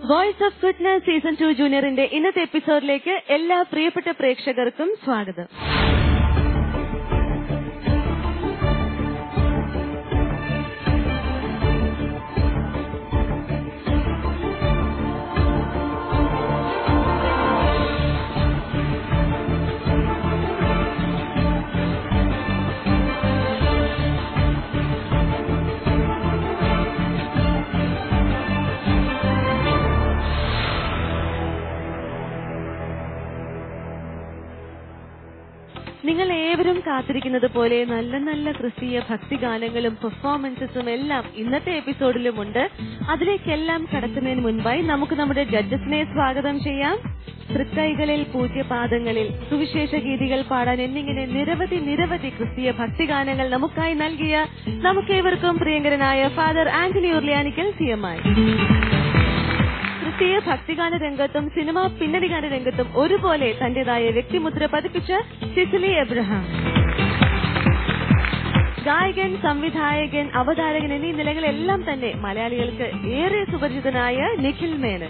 Voice of goodness season two ജൂനിയറിന്റെ ഇന്നത്തെ എപ്പിസോഡിലേക്ക് എല്ലാ പ്രിയപ്പെട്ട പ്രേക്ഷകർക്കും സ്വാഗതം നിങ്ങൾ ഏവരും കാത്തിരിക്കുന്നത് പോലെ നല്ല നല്ല ക്രിസ്തീയ ഭക്തിഗാനങ്ങളും പെർഫോമൻസസും എല്ലാം ഇന്നത്തെ എപ്പിസോഡിലുമുണ്ട് അതിലേക്കെല്ലാം കടക്കുന്നതിന് മുൻപായി നമുക്ക് നമ്മുടെ ജഡ്ജസിനെ സ്വാഗതം ചെയ്യാം തൃക്കൈകളിൽ പൂജ്യപാദങ്ങളിൽ സുവിശേഷ ഗീതികൾ പാടാൻ എന്നിങ്ങനെ നിരവധി നിരവധി ക്രിസ്തീയ ഭക്തിഗാനങ്ങൾ നമുക്കായി നൽകിയ നമുക്കേവർക്കും പ്രിയങ്കരനായ father Antony Urliyanickal C M ആയി ക്രിസ്തീയ ഭക്തിഗാന രംഗത്തും സിനിമാ പിന്നണി ഗാന രംഗത്തും ഒരുപോലെ തന്റേതായ വ്യക്തിമുദ്ര പതിപ്പിച്ച സിസിലി എബ്രഹാം ഗായകൻ സംവിധായകൻ അവതാരകൻ എന്നീ നിലകളെല്ലാം തന്നെ മലയാളികൾക്ക് ഏറെ സുപരിചിതനായ നിഖിൽ മേനൻ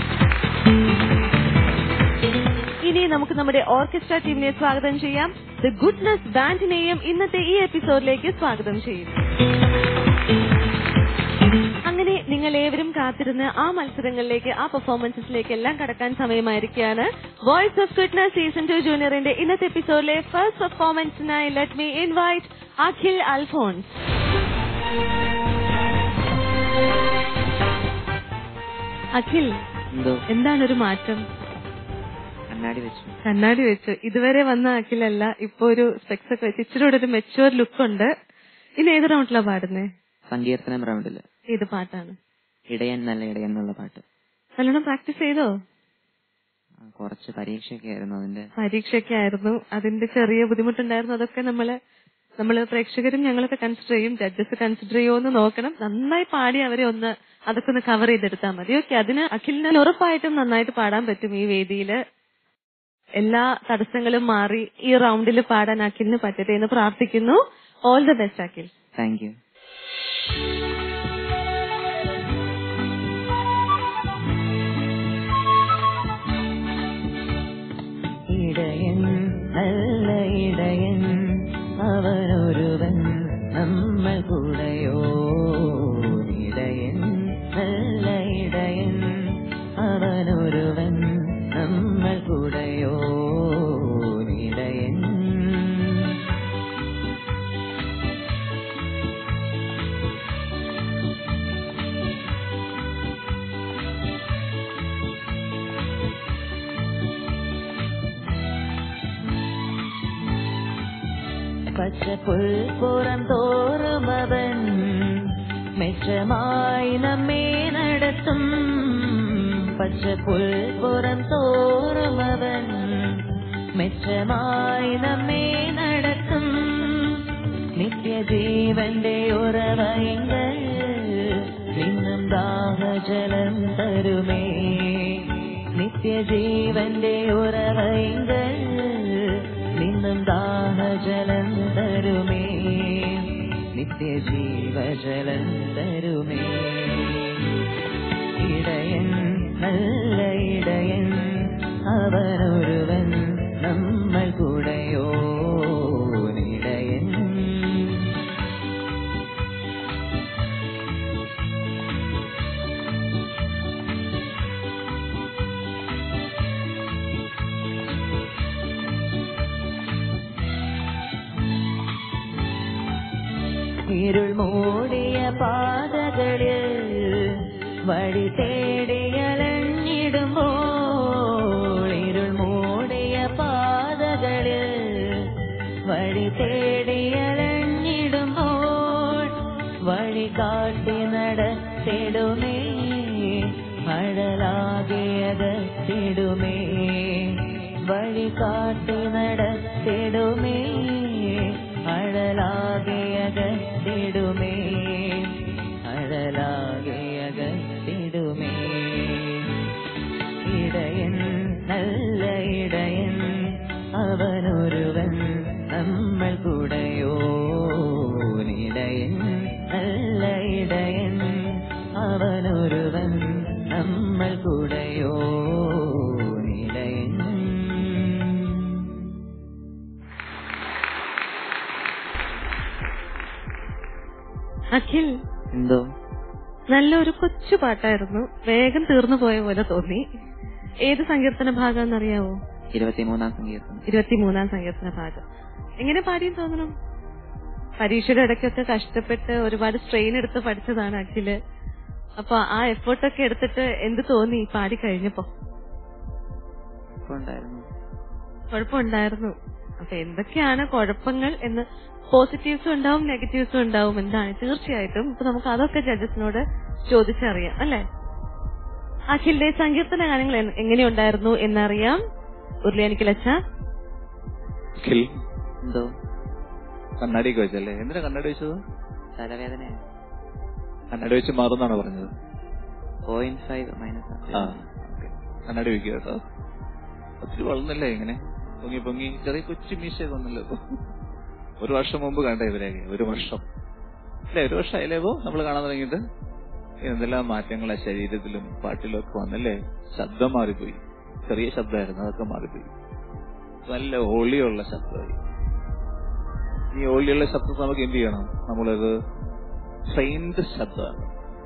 ഇനി നമുക്ക് നമ്മുടെ ഓർക്കസ്ട്ര ടീമിനെ സ്വാഗതം ചെയ്യാം ദ ഗുഡ്നസ് ബാൻഡിനെയും ഇന്നത്തെ ഈ എപ്പിസോഡിലേക്ക് സ്വാഗതം ചെയ്യുന്നു അങ്ങനെ നിങ്ങൾ ഏവരും കാത്തിരുന്ന് ആ മത്സരങ്ങളിലേക്ക് ആ പെർഫോമൻസസിലേക്ക് എല്ലാം കടക്കാൻ സമയമായിരിക്കുകയാണ് voice of goodness season two ജൂനിയറിന്റെ ഇന്നത്തെ എപ്പിസോഡിലെ ഫസ്റ്റ് പെർഫോമൻസിനായി let me invite Akhil Alphonse Akhil എന്തോ എന്താണ് ഒരു മാറ്റം കണ്ണാടി വെച്ചു കണ്ണാടി വെച്ചു ഇതുവരെ വന്ന അഖിലല്ല ഇപ്പൊ ഒരു സ്പെക്സ് ഒക്കെ വെച്ച് ഇച്ചിരി കൂടെ ഒരു മെച്ചുവർ ലുക്ക് ഉണ്ട് ഇനി ഏത് റൗണ്ടിലാ പാടുന്നേ സങ്കീർത്തനം റൗണ്ടില് ഏത് പാട്ടാണ് ഇടയൻ നല്ല ഇടയൻ എന്നുള്ള പാട്ട് നല്ലോണം പ്രാക്ടീസ് ചെയ്തോ ആ, കുറച്ച് പരീക്ഷയൊക്കെ ആയിരുന്നു അതിന്റെ പരീക്ഷയൊക്കെ ആയിരുന്നു അതിന്റെ ചെറിയ ബുദ്ധിമുട്ടുണ്ടായിരുന്നു അതൊക്കെ നമ്മള് നമ്മള് പ്രേക്ഷകരും ഞങ്ങളൊക്കെ കൺസിഡർ ചെയ്യും ജഡ്ജസ് കൺസിഡർ ചെയ്യുമോ നോക്കണം നന്നായി പാടി അവരെ ഒന്ന് അതൊക്കെ ഒന്ന് കവർ ചെയ്തെടുത്താൽ മതി ഓക്കെ അതിന് അഖിലിന് ഉറപ്പായിട്ടും നന്നായിട്ട് പാടാൻ പറ്റും ഈ വേദിയില് എല്ലാ തടസ്സങ്ങളും മാറി ഈ റൗണ്ടിൽ പാടാൻ അഖിലിന് പറ്റട്ടെ എന്ന് പ്രാർത്ഥിക്കുന്നു all the best Akhil thank you ഇടയൻ നല്ല ഇടയൻ അവനൊരുവൻ നമ്മൾ കൂടെയോ ഇടയൻ നല്ല ഇടയൻ അവനൊരുവൻ നമ്മൾ കൂടെയോ ഇടയൻ പച്ചപ്പുൽപ്പുറം തോറും അവൻ മെച്ചമായി നമ്മെ നടത്തും പച്ചപ്പുൽപ്പുറം തോറും അവൻ മെച്ചമായി നമ്മെ നടത്തും നിത്യജീവന്റെ ഉറവയങ്ങൾ നിന്നും ദാഹജലം തരുമേ നിത്യജീവന്റെ ഉറവയങ്ങൾ നിന്നും ദാഹജലം തരുമേ നിത്യജീവജലം തരുമേ ഇടയൻ നല്ല ഇടയൻ അവനൊരുവൻ നമ്മൾ കൂടെയോ ഇടയൻ ഇരുൾ മൂടിയ പാതകളിൽ വഴി തേടിയലഞ്ഞിടുമ്പോൾ ഇരുൾ മൂടിയ പാതകളിൽ വഴി തേടിയലഞ്ഞിടുമ്പോൾ വഴി കാട്ടി നടത്തിടുമേ അഴലാകിയതിടുമേ വഴി കാട്ടി നടത്തിടുമേ അഴലാകിയതിടുമേ അഴലാകിയതിടുമേ ഇടയൻ നല്ല ഇടയൻ അവനൊരുവൻ നമ്മൾ കൂടെയോ ഇടയൻ നല്ല ഇടയൻ അവനൊരുവൻ നമ്മൾ അഖിൽ എന്തോ നല്ലൊരു കൊച്ചു പാട്ടായിരുന്നു വേഗം തീർന്നു പോയ പോലെ തോന്നി ഏത് സങ്കീർത്തന ഭാഗം എന്നറിയാവോ ഇരുപത്തിമൂന്നാം സങ്കീർത്തനം ഇരുപത്തിമൂന്നാം സങ്കീർത്തന ഭാഗം എങ്ങനെ പാടിയെന്ന് തോന്നണം പരീക്ഷയുടെ ഇടയ്ക്കൊക്കെ കഷ്ടപ്പെട്ട് ഒരുപാട് സ്ട്രെയിൻ എടുത്ത് പഠിച്ചതാണ് അഖില് അപ്പൊ ആ എഫേർട്ടൊക്കെ എടുത്തിട്ട് എന്ത് തോന്നി പാടി കഴിഞ്ഞപ്പോ ഇപ്പൊ ഉണ്ടായിരുന്നു കുഴപ്പമുണ്ടായിരുന്നു അപ്പൊ എന്തൊക്കെയാണ് കുഴപ്പങ്ങൾ എന്ന് പോസിറ്റീവ്സും ഉണ്ടാവും നെഗറ്റീവ്സും ഉണ്ടാവും എന്താണ് തീർച്ചയായിട്ടും ഇപ്പൊ നമുക്ക് അതൊക്കെ ജഡ്ജസിനോട് ചോദിച്ചറിയാം അല്ലെ അഖിലിന്റെ സങ്കീർത്തന ഗാനങ്ങൾ എ- എങ്ങനെയുണ്ടായിരുന്നു എന്നറിയാം ഉരുളിയനിക്ക് ലച്ച അഖിൽ എന്തോ കണ്ണാടിയൊക്കെ വെച്ചല്ലേ എന്തിനാ കണ്ണാടി വെച്ചത് തലവേദന കണ്ണാടി വെച്ച് മാറുന്നാണ് പറഞ്ഞത് പോയിന്റ് ഫൈവ് മൈനസ് ആ ഓക്കേ. കണ്ണാടി വെക്കുക കേട്ടോ ഒത്തിരി വളർന്നല്ലേ ഇങ്ങനെ പൊങ്ങി പൊങ്ങി ചെറിയ കൊച്ചു മീശയൊക്കെ ഒന്നല്ലോ ഇപ്പൊ ഒരു വർഷം മുമ്പ് കണ്ട ഇവരെയൊക്കെ ഒരു വർഷം അല്ലേ ഒരു വർഷം ആയില്ലേ ഇപ്പോ നമ്മൾ കാണാൻ തുടങ്ങിയിട്ട് എന്തെല്ലാം മാറ്റങ്ങളാ ശരീരത്തിലും പാട്ടിലും ഒക്കെ വന്നല്ലേ ശബ്ദം മാറിപ്പോയി ചെറിയ ശബ്ദമായിരുന്നു അതൊക്കെ മാറിപ്പോയി നല്ല ഒളിയുള്ള ശബ്ദമായി ഈ ഒളിയുള്ള ശബ്ദം നമുക്ക് എന്ത് ചെയ്യണം നമ്മളത് ട്രെയിൻഡ് ശബ്ദമാണ്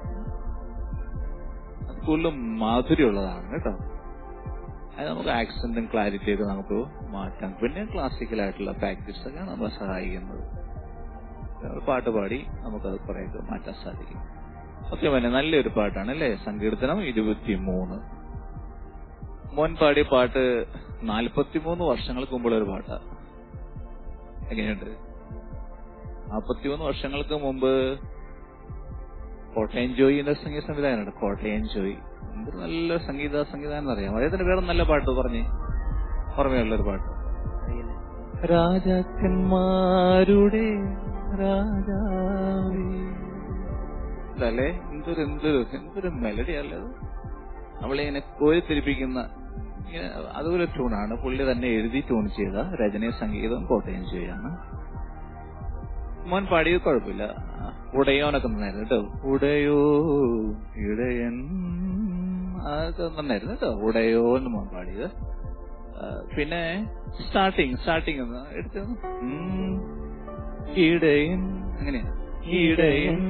അത് കൂടുതലും മാധുര്യമുള്ളതാണ് കേട്ടോ അത് നമുക്ക് ആക്സന്റും ക്ലാരിറ്റി ഒക്കെ നമുക്ക് മാറ്റാം പിന്നെ ക്ലാസിക്കൽ ആയിട്ടുള്ള പ്രാക്ടീസ് ഒക്കെ നമ്മളെ സഹായിക്കുന്നത് നമ്മൾ പാട്ട് പാടി നമുക്കത് കുറേയൊക്കെ മാറ്റാൻ സാധിക്കും ഓക്കെ പിന്നെ നല്ലൊരു പാട്ടാണ് അല്ലേ സങ്കീർത്തനം ഇരുപത്തിമൂന്ന് മോൻ പാടിയ പാട്ട് നാൽപ്പത്തിമൂന്ന് വർഷങ്ങൾക്ക് മുമ്പുള്ള ഒരു പാട്ടാ എങ്ങനെയുണ്ട് നാൽപ്പത്തിമൂന്ന് വർഷങ്ങൾക്ക് മുമ്പ് കോട്ടയം ജോയിന്റെ സംഗീത സംവിധാനമാണ് കോട്ടയം ജോയി എന്ത് നല്ല സംഗീത സംവിധാനം അറിയാം അദ്ദേഹത്തിന്റെ വേറെ നല്ല പാട്ട് പറഞ്ഞേ ഓർമ്മയുള്ളൊരു പാട്ട് അറിയില്ല രാജാക്കന്മാരുടെ രാജാവേ ഇതല്ലേ എന്തൊരു എന്തൊരു എന്തൊരു മെലഡി അല്ലേ അത് നമ്മളിങ്ങനെ കോരിത്തിരിപ്പിക്കുന്ന ഇങ്ങനെ അതുപോലെ ട്യൂണാണ് പുള്ളി തന്നെ എഴുതി ട്യൂൺ ചെയ്ത രചനയും സംഗീതം കോട്ടയം ജോയാണ് മോൻ പാടിയത് കുഴപ്പമില്ല ഉടയോനൊക്കെ നന്നായിരുന്നു കേട്ടോ ഉടയോ ഇടയൻ അതൊക്കെ നന്നായിരുന്നു കേട്ടോ ഉടയോ എന്ന് മോൻ പാടിയത് ആ, പിന്നെ സ്റ്റാർട്ടിങ് സ്റ്റാർട്ടിങ് ഒന്ന് എടുത്തു ഇടയൻ അങ്ങനെയാ ഇടയൻ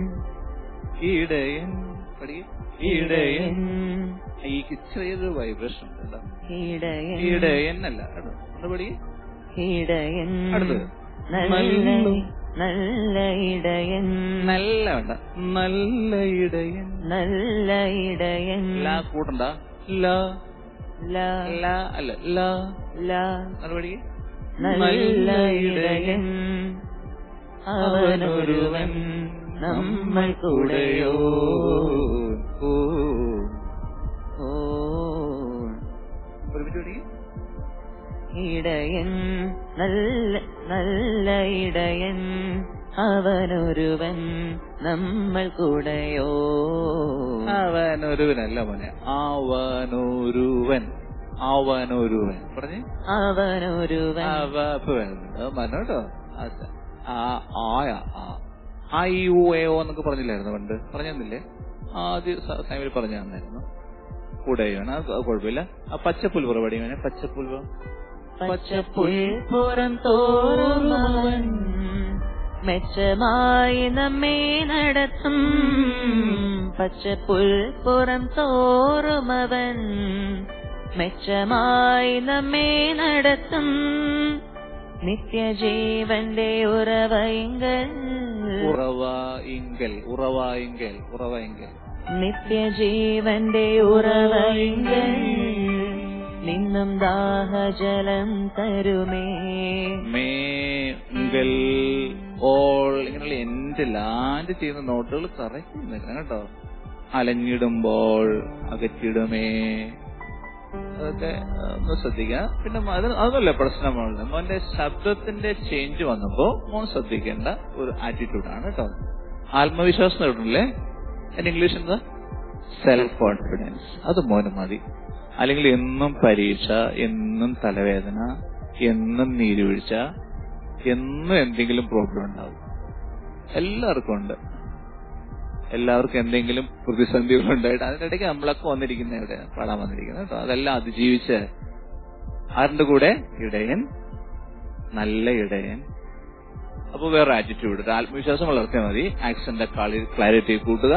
ഇടയൻ പഠിക്ക ഇടയൻ ഈ ചെറിയൊരു വൈബ്രേഷൻ ഉണ്ട് കേട്ടോ ഇടയൻ ഇടയൻ അല്ല കേട്ടോ ഒന്ന് പഠിക്ക ഇടയൻ അടുത്തത്. നല്ല നല്ല ഇടയൻ നല്ല വേണ്ട നല്ല ഇടയൻ നല്ല ഇടയൻ ലാ കൂട്ടണ്ട ലാ ല ലാ അല്ല ലാ ല അത് പഠിക്ക നല്ല ഇടയൻ അവനൊരുവൻ നമ്മൾ കൂടെയോ ഓ ഓ ഒരുമിച്ച് പഠിക്ക ഇടയൻ നല്ല നല്ല ഇടയൻ അവനൊരുവൻ നമ്മൾ കൂടെയോ അവനൊരുവനല്ല മോനെ അവനൊരുവൻ അവനൊരുവൻ പറഞ്ഞേ അവനൊരുവൻ അവ ഇപ്പൊ വരുന്നുണ്ട് അത് മരണം കേട്ടോ അത് ആ ആയ ആ ഐ യു എ ഒ എന്നൊക്കെ പറഞ്ഞില്ലായിരുന്നു പണ്ട് പറഞ്ഞില്ലേ ആദ്യ സ- ടൈമിൽ പറഞ്ഞു തന്നായിരുന്നു കൂടെയാണ് അത് കുഴപ്പമില്ല ആ പച്ചപ്പുൽ പുറപടി വേണേ പച്ചപ്പുൽ പച്ചപ്പുൽ പുറം തോറുമവൻ മെച്ചമായി നമ്മെ നടത്തും പച്ചപ്പുൽ പുറം തോറുമവൻ മെച്ചമായി നമ്മെ നടത്തും നിത്യജീവന്റെ ഉറവയിങ്കൽ ഉറവ ഇങ്കൽ ഉറവ ഇങ്കൽ ഉറവ ഇങ്കൽ നിത്യജീവന്റെ ഉറവയിങ്കൽ നിന്നും ദാഹജലം തരുമേ മേ ഇങ്കൽ ഓൾ ഇങ്ങനെയുള്ള എന്റെ ലാൻഡ് ചെയ്യുന്ന നോട്ടുകൾ കറക്റ്റ് നിൽക്കണം കേട്ടോ അലഞ്ഞിടുമ്പോൾ അകറ്റിടുമേ അതൊക്കെ ഒന്ന് ശ്രദ്ധിക്കുക പിന്നെ അത് അതൊന്നുമല്ല പ്രശ്നമുള്ളത് മോന്റെ ശബ്ദത്തിന്റെ ചേഞ്ച് വന്നപ്പോ മോൻ ശ്രദ്ധിക്കേണ്ട ഒരു ആറ്റിറ്റ്യൂഡാണ് കേട്ടോ ആത്മവിശ്വാസം നേടണില്ലേ എന്റെ ഇംഗ്ലീഷ് എന്താ സെൽഫ് കോൺഫിഡൻസ് അത് മോന് മതി അല്ലെങ്കിൽ എന്നും പരീക്ഷ എന്നും തലവേദന എന്നും നീരുവീഴ്ച എന്നും എന്തെങ്കിലും പ്രോബ്ലം ഉണ്ടാവും എല്ലാവർക്കും ഉണ്ട് എല്ലാവർക്കും എന്തെങ്കിലും പ്രതിസന്ധികൾ ഉണ്ടായിട്ട് അതിനിടയ്ക്ക് നമ്മളൊക്കെ വന്നിരിക്കുന്ന ഇവിടെ പാടാൻ വന്നിരിക്കുന്നത് കേട്ടോ അതെല്ലാം അതിജീവിച്ച് ആരുടെ കൂടെ ഇടയൻ നല്ല ഇടയൻ അപ്പൊ വേറെ ആറ്റിറ്റ്യൂഡ് ആത്മവിശ്വാസം വളർത്തിയാൽ മതി ആക്സന്റെ ക്ലാരിറ്റി കൂട്ടുക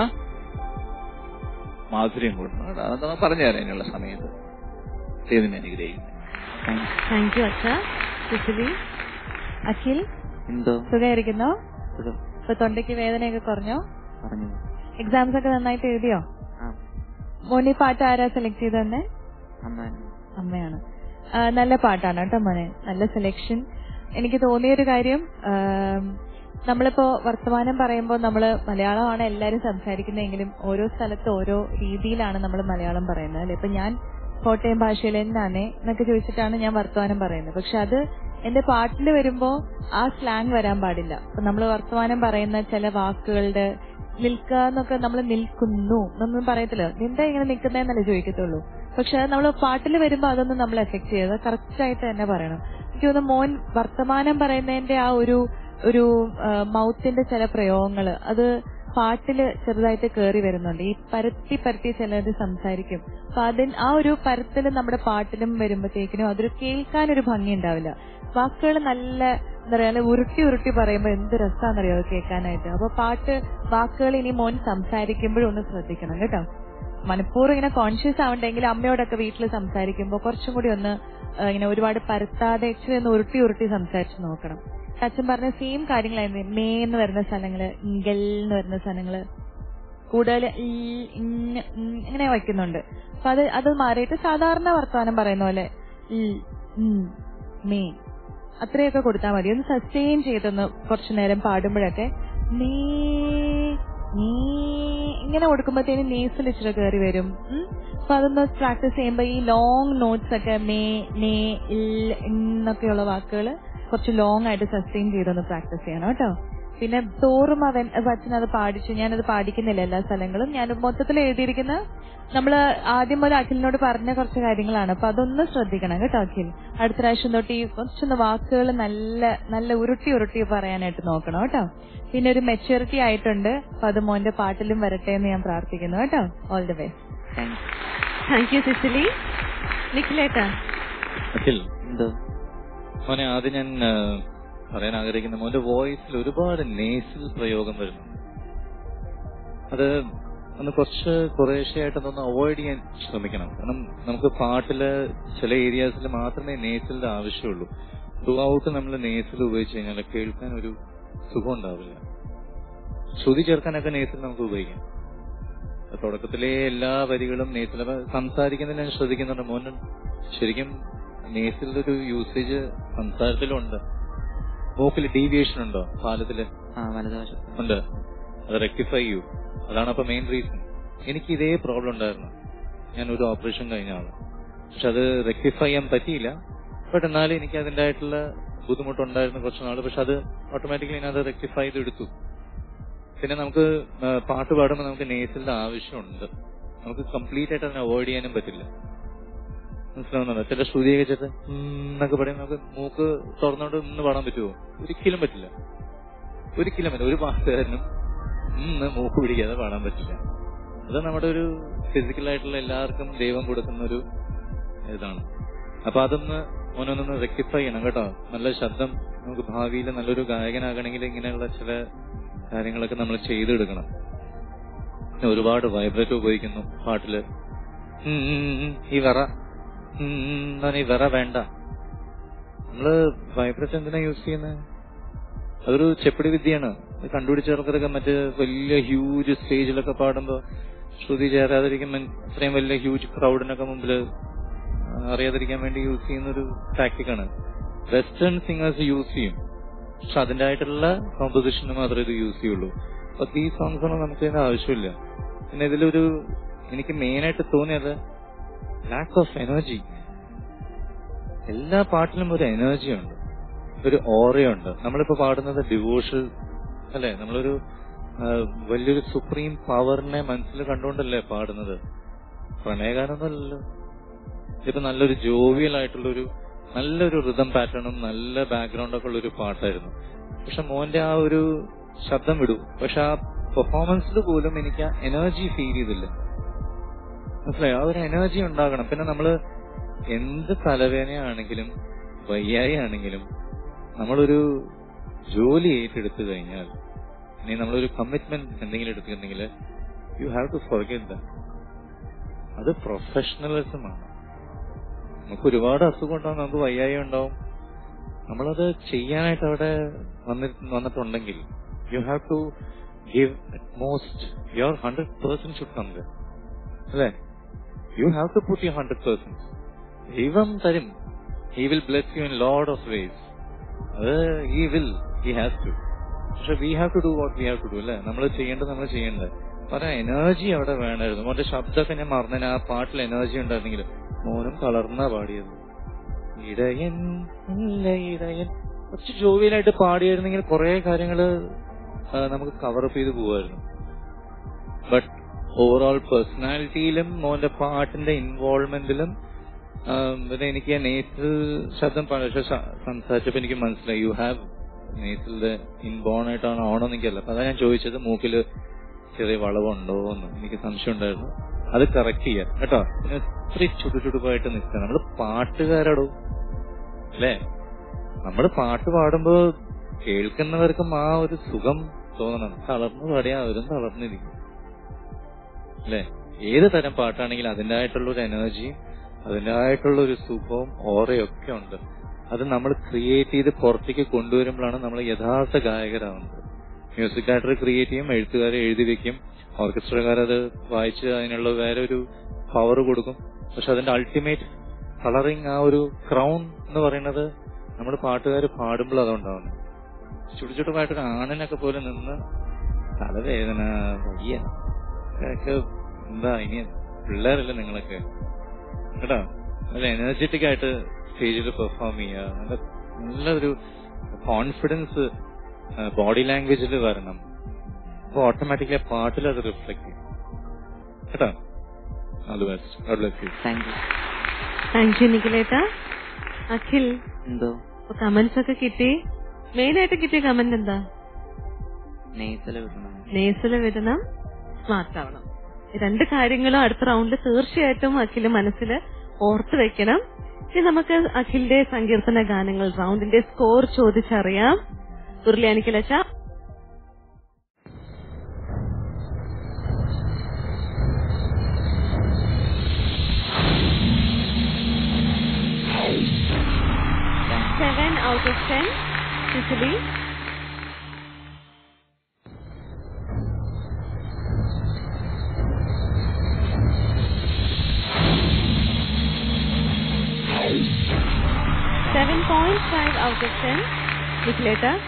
മാധുര്യം കൂട്ടണം കേട്ടോ അതൊക്കെ നമുക്ക് പറഞ്ഞു തരാം ഇതിനുള്ള സമയത്ത് ദൈവം അനുഗ്രഹിക്കുന്നു താങ്ക്സ് താങ്ക് യു അച്ഛ സിസിലി അഖിൽ എന്തോ സുഖമായിരിക്കുന്നോ സുഖം ഇപ്പൊ തൊണ്ടയ്ക്ക് വേദനയൊക്കെ കുറഞ്ഞോ പറഞ്ഞു എക്സാംസ് ഒക്കെ നന്നായിട്ട് എഴുതിയോ ആ മോനി പാട്ട് ആരാ സെലക്ട് ചെയ്ത് തന്നെ അമ്മ അമ്മയാണ് ആ, നല്ല പാട്ടാണ് കേട്ടോ മോനെ നല്ല സെലക്ഷൻ എനിക്ക് തോന്നിയൊരു കാര്യം ആം, നമ്മളിപ്പോ വർത്തമാനം പറയുമ്പോൾ നമ്മൾ മലയാളമാണ് എല്ലാവരും സംസാരിക്കുന്നതെങ്കിലും ഓരോ സ്ഥലത്ത് ഓരോ രീതിയിലാണ് നമ്മൾ മലയാളം പറയുന്നത് അല്ലെ ഇപ്പൊ ഞാൻ കോട്ടയം ഭാഷയിൽ എന്നാണ് എന്നൊക്കെ ചോദിച്ചിട്ടാണ് ഞാൻ വർത്തമാനം പറയുന്നത് പക്ഷെ അത് എന്റെ പാട്ടിൽ വരുമ്പോ ആ സ്ലാങ് വരാൻ പാടില്ല അപ്പൊ നമ്മൾ വർത്തമാനം പറയുന്ന ചില വാക്കുകളുടെ നിൽക്കുക എന്നൊക്കെ നമ്മൾ നിൽക്കുന്നു എന്നൊന്നും പറയത്തില്ല എന്താ ഇങ്ങനെ നിൽക്കുന്നതെന്നല്ലേ ചോദിക്കത്തുള്ളൂ പക്ഷെ അത് നമ്മൾ പാട്ടിൽ വരുമ്പോ അതൊന്നും നമ്മൾ എഫക്ട് ചെയ്ത് കറക്റ്റ് ആയിട്ട് തന്നെ പറയണം എനിക്ക് തോന്നുന്നു മോൻ വർത്തമാനം പറയുന്നതിന്റെ ആ ഒരു ഒരു മൗത്തിന്റെ ചില പ്രയോഗങ്ങള് അത് പാട്ടില് ചെറുതായിട്ട് കേറി വരുന്നുണ്ട് ഈ പരത്തി പരത്തി ചിലത് സംസാരിക്കും അപ്പൊ അതിന് ആ ഒരു പരത്തില് നമ്മുടെ പാട്ടിലും വരുമ്പോഴത്തേക്കിനും അതൊരു കേൾക്കാനൊരു ഭംഗി ഉണ്ടാവില്ല വാക്കുകൾ നല്ല എന്താ പറയാ ഉരുട്ടി ഉരുട്ടി പറയുമ്പോ എന്ത് രസാന്നറിയോ അത് കേൾക്കാനായിട്ട് അപ്പൊ പാട്ട് വാക്കുകൾ ഇനി മോൻ സംസാരിക്കുമ്പോഴും ഒന്ന് ശ്രദ്ധിക്കണം കേട്ടോ മനഃപൂർവ്വം ഇങ്ങനെ കോൺഷ്യസ് ആവണ്ടെങ്കിൽ അമ്മയോടൊക്കെ വീട്ടിൽ സംസാരിക്കുമ്പോൾ കുറച്ചും കൂടി ഒന്ന് ആ, ഇങ്ങനെ ഒരുപാട് പരത്താതെ ഇച്ചിരി ഒന്ന് ഉരുട്ടി ഉരുട്ടി സംസാരിച്ച് നോക്കണം അച്ഛൻ പറഞ്ഞ സെയിം കാര്യങ്ങളായിരുന്നു മേ എന്ന് വരുന്ന സ്ഥലങ്ങള് ഇങ്കൽ എന്ന് വരുന്ന സ്ഥലങ്ങള് കൂടുതൽ ഈ, ഇങ്, ഉം ഇങ്ങനെ വയ്ക്കുന്നുണ്ട് അപ്പൊ അത് അത് മാറിയിട്ട് സാധാരണ വർത്തമാനം പറയുന്ന പോലെ ഈ, ഉം, മേ അത്രയൊക്കെ കൊടുത്താൽ മതി ഒന്ന് സസ്റ്റെയിൻ ചെയ്തൊന്ന് കുറച്ചു നേരം പാടുമ്പോഴൊക്കെ മേ നീ ഇങ്ങനെ കൊടുക്കുമ്പോഴത്തേന് നേസിൽ ഇച്ചിരി കയറി വരും ഉം. അപ്പൊ അതൊന്ന് പ്രാക്ടീസ് ചെയ്യുമ്പോ ഈ ലോങ് നോട്ട്സ് ഒക്കെ മേ നേ ഇൽ എന്നൊക്കെയുള്ള വാക്കുകൾ കുറച്ച് ലോങ് ആയിട്ട് സസ്റ്റെയിൻ ചെയ്തൊന്ന് പ്രാക്ടീസ് ചെയ്യണം കേട്ടോ പിന്നെ തോറും അവൻ അച്ഛൻ അത് പാടിച്ചു ഞാനത് പാടിക്കുന്നില്ല എല്ലാ സ്ഥലങ്ങളും ഞാൻ മൊത്തത്തിൽ എഴുതിയിരിക്കുന്ന നമ്മള് ആദ്യം മുതൽ അഖിലിനോട് പറഞ്ഞ കുറച്ച് കാര്യങ്ങളാണ് അപ്പൊ അതൊന്ന് ശ്രദ്ധിക്കണം കേട്ടോ അഖിൽ അടുത്ത പ്രാവശ്യം തൊട്ട് ഈ കുറച്ചൊന്ന് വാക്കുകൾ നല്ല നല്ല ഉരുട്ടി ഉരുട്ടി പറയാനായിട്ട് നോക്കണം കേട്ടോ പിന്നെ ഒരു മെച്യൂരിറ്റി ആയിട്ടുണ്ട് അപ്പൊ അത് മോന്റെ പാട്ടിലും വരട്ടെ എന്ന് ഞാൻ പ്രാർത്ഥിക്കുന്നു കേട്ടോ all the best thanks thank you Cicily നിഖിലേട്ടാ അഖിൽ എന്തോ മോനെ ആദ്യം ഞാൻ ആ, പറയാൻ ആഗ്രഹിക്കുന്ന മോന്റെ വോയിസിൽ ഒരുപാട് നേസിൽ പ്രയോഗം വരുന്നു അത് ഒന്ന് കുറച്ച് കുറേശ്ശെയായിട്ട് ഒന്ന് അവോയ്ഡ് ചെയ്യാൻ ശ്രമിക്കണം കാരണം നമുക്ക് പാട്ടില് ചില ഏരിയാസിൽ മാത്രമേ നേസിലിന്റെ ആവശ്യമുള്ളൂ ത്രൂ ഔട്ട് നമ്മൾ നേസിൽ ഉപയോഗിച്ച് കഴിഞ്ഞാൽ കേൾക്കാൻ ഒരു സുഖം ഉണ്ടാവില്ല ശ്രുതി ചേർക്കാനൊക്കെ നേസിൽ നമുക്ക് ഉപയോഗിക്കാം അപ്പൊ തുടക്കത്തിലെ എല്ലാ വരികളും നേസിൽ അപ്പൊ സംസാരിക്കുന്നതിന് ഞാൻ ശ്രദ്ധിക്കുന്നുണ്ട് മോൻ ശരിക്കും നേസിന്റെ ഒരു യൂസേജ് സംസാരത്തിലുണ്ട് മൂക്കിൽ ഡീവിയേഷൻ ഉണ്ടോ പാലത്തില് ആ വലതുവശത്ത് ഉണ്ട് അത് റെക്ടിഫൈ ചെയ്യൂ അതാണ് അപ്പൊ മെയിൻ റീസൺ എനിക്ക് ഇതേ പ്രോബ്ലം ഉണ്ടായിരുന്നു ഞാൻ ഒരു ഓപ്പറേഷൻ കഴിഞ്ഞ ആള് പക്ഷെ അത് റെക്ടിഫൈ ചെയ്യാൻ പറ്റിയില്ല ബട്ട് എന്നാലും എനിക്ക് അതിൻ്റെതായിട്ടുള്ള ബുദ്ധിമുട്ടുണ്ടായിരുന്നു കുറച്ച് നാള് പക്ഷെ അത് ഓട്ടോമാറ്റിക്കലി ഞാൻ അത് റെക്ടിഫൈ ചെയ്ത് എടുത്തു പിന്നെ നമുക്ക് ആ, പാട്ട് പാടുമ്പോൾ നമുക്ക് നേസിന്റെ ആവശ്യമുണ്ട് നമുക്ക് കംപ്ലീറ്റ് ആയിട്ട് അതിനെ അവോയ്ഡ് ചെയ്യാനും പറ്റില്ല മനസ്സിലാവുന്നുണ്ടോ ചില ശ്രുതിയൊക്കെ ചേർത്ത് എന്നൊക്കെ പറയുമ്പോൾ നമുക്ക് മൂക്ക് തുറന്നോണ്ട് നിന്ന് പാടാൻ പറ്റുമോ ഒരിക്കലും പറ്റില്ല ഒരിക്കലും പറ്റില്ല ഒരു പാട്ടുകാരനും ഇന്ന് മൂക്ക് പിടിക്കാതെ പാടാൻ പറ്റില്ല അത് നമ്മുടെ ഒരു ഫിസിക്കൽ ആയിട്ടുള്ള എല്ലാവർക്കും ദൈവം കൊടുക്കുന്ന ഒരു ഇതാണ് അപ്പൊ അതൊന്ന് മോനൊന്നൊന്ന് റെക്ടിഫൈ ചെയ്യണം കേട്ടോ നല്ല ശബ്ദം നമുക്ക് ഭാവിയിൽ നല്ലൊരു ഗായകനാകണമെങ്കിൽ ഇങ്ങനെയുള്ള ചില കാര്യങ്ങളൊക്കെ നമ്മൾ ചെയ്തെടുക്കണം പിന്നെ ഒരുപാട് വൈബ്രേറ്റ് ഉപയോഗിക്കുന്നു പാട്ടില് ഉം ഉം ഉം ഈ വിറ ഉം ഉം എന്നാണ് ഈ വിറ വേണ്ട നമ്മള് വൈബ്രേറ്റ് എന്തിനാ യൂസ് ചെയ്യുന്നത് അതൊരു ചെപ്പടി വിദ്യയാണ് ഇത് കണ്ടുപിടിച്ച ആൾക്കാരൊക്കെ മറ്റേ വലിയ ഹ്യൂജ് സ്റ്റേജിലൊക്കെ പാടുമ്പോ ശ്രുതി ചേരാതിരിക്കുമ്പോൾ ഇത്രയും വലിയ ഹ്യൂജ് ക്രൗഡിനൊക്കെ മുമ്പിൽ അറിയാതിരിക്കാൻ വേണ്ടി യൂസ് ചെയ്യുന്ന ഒരു ടാക്ടിക്കാണ് വെസ്റ്റേൺ സിംഗേഴ്സ് യൂസ് ചെയ്യും പക്ഷെ അതിന്റെ ആയിട്ടുള്ള കോമ്പോസിഷന് മാത്രമേ ഇത് യൂസ് ചെയ്യുള്ളൂ അപ്പൊ ഈ സോങ്സ് ഒന്നും നമുക്ക് ഇതിന് ആവശ്യമില്ല പിന്നെ ഇതിലൊരു എനിക്ക് മെയിൻ ആയിട്ട് തോന്നിയത് ലാക്ക് ഓഫ് എനർജി എല്ലാ പാട്ടിലും ഒരു എനർജി ഉണ്ട് ഒരു ഓറയുണ്ട് നമ്മളിപ്പോ പാടുന്നത് ഡിവോഷൽ അല്ലെ നമ്മളൊരു ആ, വലിയൊരു സുപ്രീം പവറിനെ മനസ്സിൽ കണ്ടുകൊണ്ടല്ലേ പാടുന്നത് പ്രണയഗാനമൊന്നുമല്ലല്ലോ ഇതിപ്പോ നല്ലൊരു ജോവിയൽ ആയിട്ടുള്ള ഒരു നല്ലൊരു റിതം പാറ്റേണും നല്ല ബാക്ക്ഗ്രൗണ്ട് ഒക്കെ ഉള്ള ഒരു പാട്ടായിരുന്നു പക്ഷെ മോന്റെ ആ ഒരു ശബ്ദം വിടൂ പക്ഷെ ആ പെർഫോമൻസിൽ പോലും എനിക്ക് ആ എനർജി ഫീൽ ചെയ്തില്ല മനസ്സിലായോ ആ ഒരു എനർജി ഉണ്ടാകണം പിന്നെ നമ്മള് എന്ത് തലവേദനയാണെങ്കിലും വയ്യായി ആണെങ്കിലും നമ്മളൊരു ജോലി ഏറ്റെടുത്തു കഴിഞ്ഞാൽ ഇനി നമ്മളൊരു കമ്മിറ്റ്മെന്റ് എന്തെങ്കിലും എടുത്തിട്ടുണ്ടെങ്കിൽ you have to forget the അത് പ്രൊഫഷണലിസമാണ് നമുക്ക് ഒരുപാട് അസുഖം ഉണ്ടാവും നമുക്ക് വയ്യായി ഉണ്ടാവും നമ്മളത് ചെയ്യാനായിട്ട് അവിടെ വന്നി- വന്നിട്ടുണ്ടെങ്കിൽ you have to give most your hundred percent should come അല്ലേ you have to put you hundred percent ദൈവം തരും he will bless you in load of ways അത് he will he has to പക്ഷെ we have to do what we have to do അല്ലേ നമ്മൾ ചെയ്യേണ്ടത് നമ്മൾ ചെയ്യേണ്ടത് പറയാം എനർജി അവിടെ വേണമായിരുന്നു മോന്റെ ശബ്ദമൊക്കെ ഞാൻ മറന്നതിന് ആ പാട്ടിൽ എനർജി ഉണ്ടായിരുന്നെങ്കിൽ മോനും തളർന്നാ പാടിയത് ഇടയൻ ഇല്ല ഇടയൻ കുറച്ച് ജോവിയലായിട്ട് പാടിയായിരുന്നെങ്കിൽ കുറെ കാര്യങ്ങള് ആ, നമുക്ക് കവറപ്പ് ചെയ്ത് പോവായിരുന്നു ബട്ട് ഓവറോൾ പേഴ്സണാലിറ്റിയിലും മോന്റെ പാട്ടിന്റെ ഇൻവോൾവ്മെന്റിലും പിന്നെ എനിക്ക് നേസിൽ ശബ്ദം പ- പക്ഷെ സ- സംസാരിച്ചപ്പോ എനിക്ക് മനസ്സിലായി യു ഹാവ് നേസിലെ ഇൻബോൺ ആയിട്ടാണോ ആണോ എനിക്കല്ല അപ്പൊ അതാ ഞാൻ ചോദിച്ചത് മൂക്കില് ചെറിയ വളവുണ്ടോ എന്ന് എനിക്ക് സംശയം ഉണ്ടായിരുന്നു അത് കറക്റ്റ് ചെയ്യാൻ കേട്ടോ പിന്നെ ഇത്തിരി ചുടുചുടുപ്പായിട്ട് നിൽക്കുക നമ്മള് പാട്ടുകാരടോ അല്ലേ നമ്മള് പാട്ട് പാടുമ്പോ കേൾക്കുന്നവർക്കും ആ ഒരു സുഖം തോന്നണം തളർന്നു പാടിയാ അവരും തളർന്നിരിക്കും അല്ലെ ഏത് തരം പാട്ടാണെങ്കിലും അതിൻ്റെതായിട്ടുള്ള ഒരു എനർജിയും അതിൻ്റെതായിട്ടുള്ള ഒരു സുഖവും ഓറയൊക്കെ ഉണ്ട് അത് നമ്മൾ ക്രിയേറ്റ് ചെയ്ത് പുറത്തേക്ക് കൊണ്ടുവരുമ്പോഴാണ് നമ്മൾ യഥാർത്ഥ ഗായകരാവുന്നത് മ്യൂസിക് ഡയറക്ടർ ക്രിയേറ്റ് ചെയ്യും എഴുത്തുകാരെ എഴുതി വെക്കും ഓർക്കസ്ട്രക്കാർ അത് വായിച്ച് അതിനുള്ള വേറെ ഒരു പവർ കൊടുക്കും പക്ഷെ അതിന്റെ അൾട്ടിമേറ്റ് കളറിങ് ആ ഒരു ക്രൗൺ എന്ന് പറയുന്നത് നമ്മൾ പാട്ടുകാർ പാടുമ്പോൾ അതുണ്ടാവുന്നത് ചുടുചുട്ടുമായിട്ടൊരു ആണിനൊക്കെ പോലെ നിന്ന് തലവേദന വയ്യ ഒക്കെ എന്താ ഇനി പിള്ളേരല്ലേ നിങ്ങളൊക്കെ കേട്ടോ നല്ല എനർജറ്റിക് ആയിട്ട് സ്റ്റേജിൽ പെർഫോം ചെയ്യുക നല്ല നല്ലൊരു കോൺഫിഡൻസ് ബോഡി ലാംഗ്വേജിൽ വരണം അപ്പൊ ഓട്ടോമാറ്റിക്കലി പാട്ടിൽ അത് റിഫ്ലക്ട് ചെയ്യും കേട്ടോ all the best God bless you thank you thank you നിഖിലേട്ട അഖിൽ എന്തോ കമന്റ്സ് ഒക്കെ കിട്ടി മെയിൻ ആയിട്ട് കിട്ടിയ കമന്റ് എന്താ നെയ്സല് വിടണം നേസില് വിടണം സ്മാർട്ട് ആവണം ഈ രണ്ട് കാര്യങ്ങളും അടുത്ത റൗണ്ടിൽ തീർച്ചയായിട്ടും അഖില് മനസ്സിൽ ഓർത്ത് വെക്കണം ഇനി നമുക്ക് അഖിലിന്റെ സങ്കീർത്തന ഗാനങ്ങൾ റൗണ്ടിന്റെ സ്കോർ ചോദിച്ചറിയാം ഉരുളിയാനിക്കലച്ച seven out of ten Cicily Seven point five out of ten. Nicoleta.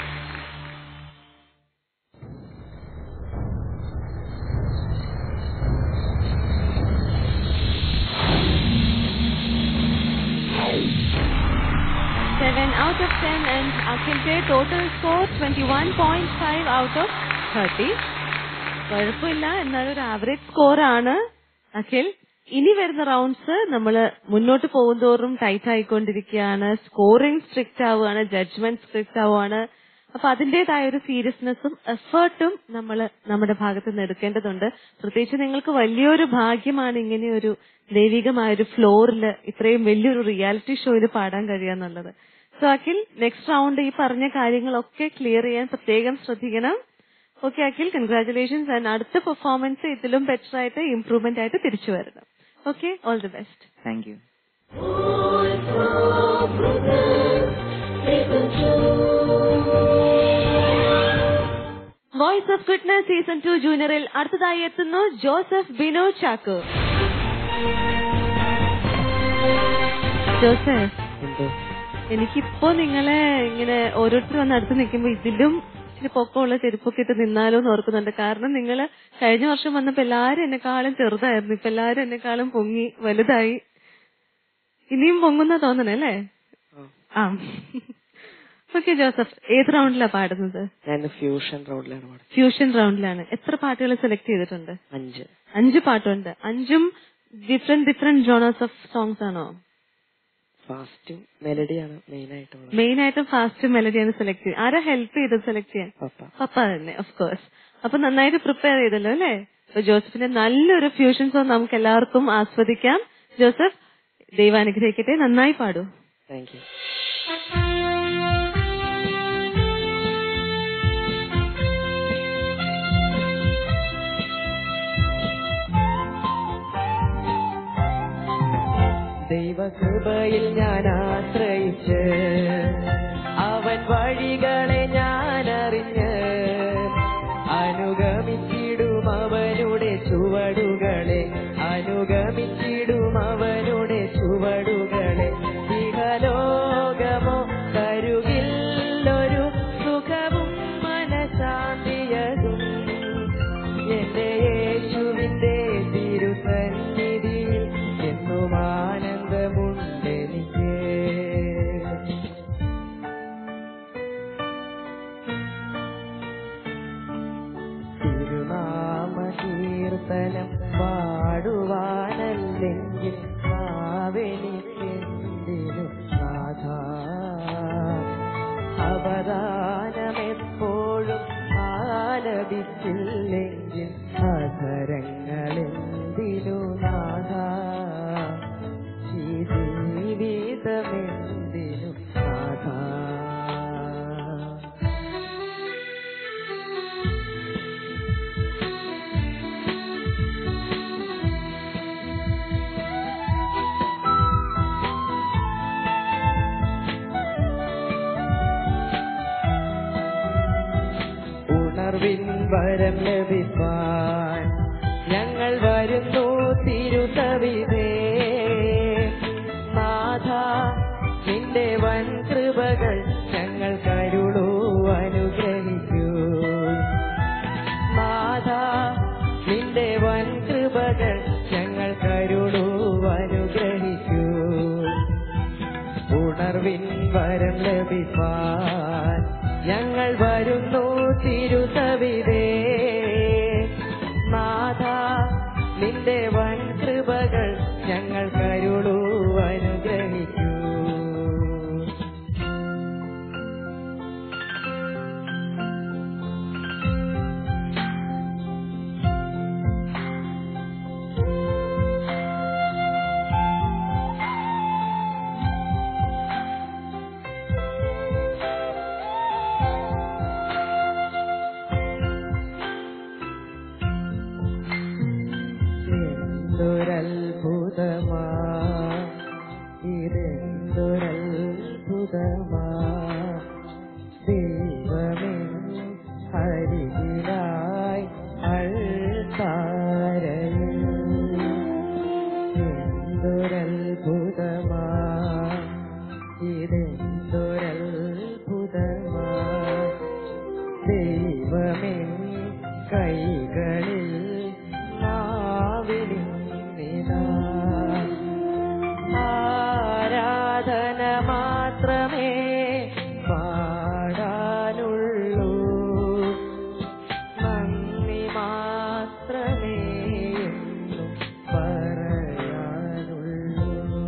Seven out of ten and Akhil's total score twenty-one point five out of thirty. കുഴപ്പമില്ല എന്നാലും ഒരു ആവറേജ് സ്കോർ ആണ് അഖിൽ ഇനി വരുന്ന റൗണ്ട്സ് നമ്മൾ മുന്നോട്ട് പോകുന്തോറും ടൈറ്റ് ആയിക്കൊണ്ടിരിക്കുകയാണ് സ്കോറിംഗ് സ്ട്രിക്റ്റ് ആവുകയാണ് ജഡ്ജ്മെന്റ് സ്ട്രിക്റ്റ് ആവുകയാണ് അപ്പൊ അതിന്റേതായ ഒരു സീരിയസ്നെസ്സും എഫേർട്ടും നമ്മൾ നമ്മുടെ ഭാഗത്ത് നിന്ന് എടുക്കേണ്ടതുണ്ട് പ്രത്യേകിച്ച് നിങ്ങൾക്ക് വലിയൊരു ഭാഗ്യമാണ് ഇങ്ങനെ ഒരു ദൈവികമായ ഒരു ഫ്ലോറിൽ ഇത്രയും വലിയൊരു റിയാലിറ്റി ഷോയിൽ പാടാൻ കഴിയാന്നുള്ളത് സോ അഖിൽ നെക്സ്റ്റ് റൗണ്ട് ഈ പറഞ്ഞ കാര്യങ്ങളൊക്കെ ക്ലിയർ ചെയ്യാൻ പ്രത്യേകം ശ്രദ്ധിക്കണം ഓക്കെ അഖിൽ കൺഗ്രാറ്റുലേഷൻസ് ആൻഡ് അടുത്ത പെർഫോമൻസ് ഇതിലും ബെറ്റർ ആയിട്ട് ഇംപ്രൂവ്മെന്റ് ആയിട്ട് തിരിച്ചു വരണം okay all the best thank you voice of goodness season two ജൂനിയറിൽ അടുത്തതായി എത്തുന്നു ജോസഫ് ബിനോ ചാക്കോ ജോസഫ് എനിക്കിപ്പോ നിങ്ങളെ ഇങ്ങനെ ഓരോരുത്തർ വന്ന് അടുത്ത് നിൽക്കുമ്പോ ഇതിലും ഇച്ചിരി പൊക്കമുള്ള ചെരുപ്പൊക്കെ ഇട്ട് നിന്നാലോ എന്ന് ഓർക്കുന്നുണ്ട് കാരണം നിങ്ങൾ കഴിഞ്ഞ വർഷം വന്നപ്പോ എല്ലാരും എന്നെക്കാളും ചെറുതായിരുന്നു ഇപ്പൊ എല്ലാരും എന്നെക്കാളും പൊങ്ങി വലുതായി ഇനിയും പൊങ്ങുന്ന തോന്നണേ അല്ലേ ആ ഓക്കെ ജോസഫ് ഏത് റൗണ്ടിലാ പാടുന്നത് ഞാൻ ഫ്യൂഷൻ റൗണ്ടിലാണ് പാടുന്നത് ഫ്യൂഷൻ റൗണ്ടിലാണ് എത്ര പാട്ടുകൾ സെലക്ട് ചെയ്തിട്ടുണ്ട് അഞ്ച് അഞ്ച് പാട്ടുണ്ട് അഞ്ചും different different genres of songs ആണോ ഫാസ്റ്റും മെലഡിയാണ് മെയിൻ ആയിട്ടുള്ളത് മെയിൻ ആയിട്ടും ഫാസ്റ്റ് മെലഡിയാണ് സെലക്ട് ചെയ്ത് ആരാ ഹെൽപ്പ് ചെയ്തത് സെലക്ട് ചെയ്യാൻ പപ്പ പപ്പ തന്നെ ഓഫ് കോഴ്സ് അപ്പൊ നന്നായിട്ട് പ്രിപ്പയർ ചെയ്തല്ലോ അല്ലേ അപ്പൊ ജോസഫിന്റെ നല്ലൊരു ഫ്യൂഷൻ സോങ് നമുക്ക് എല്ലാവർക്കും ആസ്വദിക്കാം ജോസഫ് ദൈവം അനുഗ്രഹിക്കട്ടെ നന്നായി പാടൂ താങ്ക് യു ദൈവകൃപയിൽ ഞാൻ ആശ്രയിച്ച് അവൻ വഴികളെ ഞാൻ അറിഞ്ഞ് അനുഗമിച്ചിടും അവനുടെ ചുവടുകളെ അനുഗമിച്ചിടും അവനുടെ ചുവടുകളെ ഇഹലോകമോ കരുകില്ലൊരു സുഖവും മനശാന്തിയതും എന്റെ യേശുവിന്റെ തിരുസന്നിധിയിൽ എന്നും ആനന്ദമുണ്ടെനിക്ക് തിരുനാമ കീർത്തനം പാടുവാനല്ലെങ്കിൽ ഭാവനിക്കെന്തിനു നാഥ അവദാനമെപ്പോഴും ആലപിച്ചില്ലെങ്കിൽ അധരങ്ങളെന്തിനു നാഥ ഈ ജീവിതമെന്തിനു നാഥ ഉണർവിൻ വരം ലഭിപ്പാൻ ഞങ്ങൾ വരുന്നു തിരുസവിതേ നാഥ നിന്റെ വൻ കൃപകൾ ഞങ്ങൾ കരുളൂ അനുഗ്രഹിക്കൂ നാഥ നിന്റെ വൻ കൃപകൾ ഞങ്ങൾ കരുളൂ അനുഗ്രഹിക്കൂ ഉണർവിൻ വരം ലഭിപ്പാൻ ഞങ്ങൾ വരുന്നു തിരുസവിതേ നാഥ നിന്റെ വൻ കൃപകൾ ഞങ്ങൾ കരുളൂ അനുഗ്രഹിക്കൂ എന്തൊരത്ഭുതമാ ഇതെന്തൊരത്ഭുതമാ ദൈവമേ അരികിലായി അൾത്താരയിൽ എന്തൊരത്ഭുതമാ ഇതെന്തൊരത്ഭുതമാ ദൈവമേ കൈകളിൽ നാവിലിന്നിതാ ആരാധന മാത്രമേ പാടാനുള്ളൂ നന്ദി മാത്രമേ എന്നും പറയാനുള്ളൂ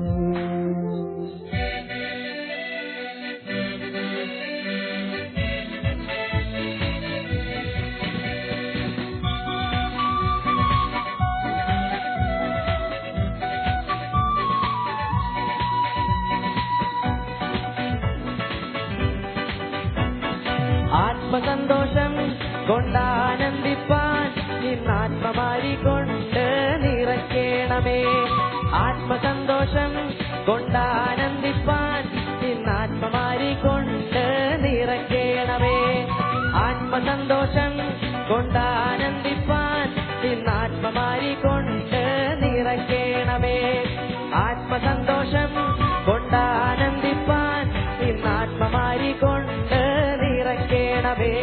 ആത്മസന്തോഷം കൊണ്ടാനന്ദിപ്പാൻ ഇന്നാത്മമാരി കൊണ്ട് നിറയ്ക്കണമേ ആത്മസന്തോഷം കൊണ്ടാനന്ദിപ്പാൻ ഇന്നാത്മമാരി കൊണ്ട് നിറയ്ക്കണമേ ആത്മസന്തോഷം കൊണ്ടാനന്ദിപ്പാൻ ഇന്നാത്മമാരി കൊണ്ട് നിറയ്ക്കണമേ ആത്മസന്തോഷം കൊണ്ടാനന്ദിപ്പാൻ ഇന്നാത്മമാരി കൊണ്ട് നിറയ്ക്കണമേ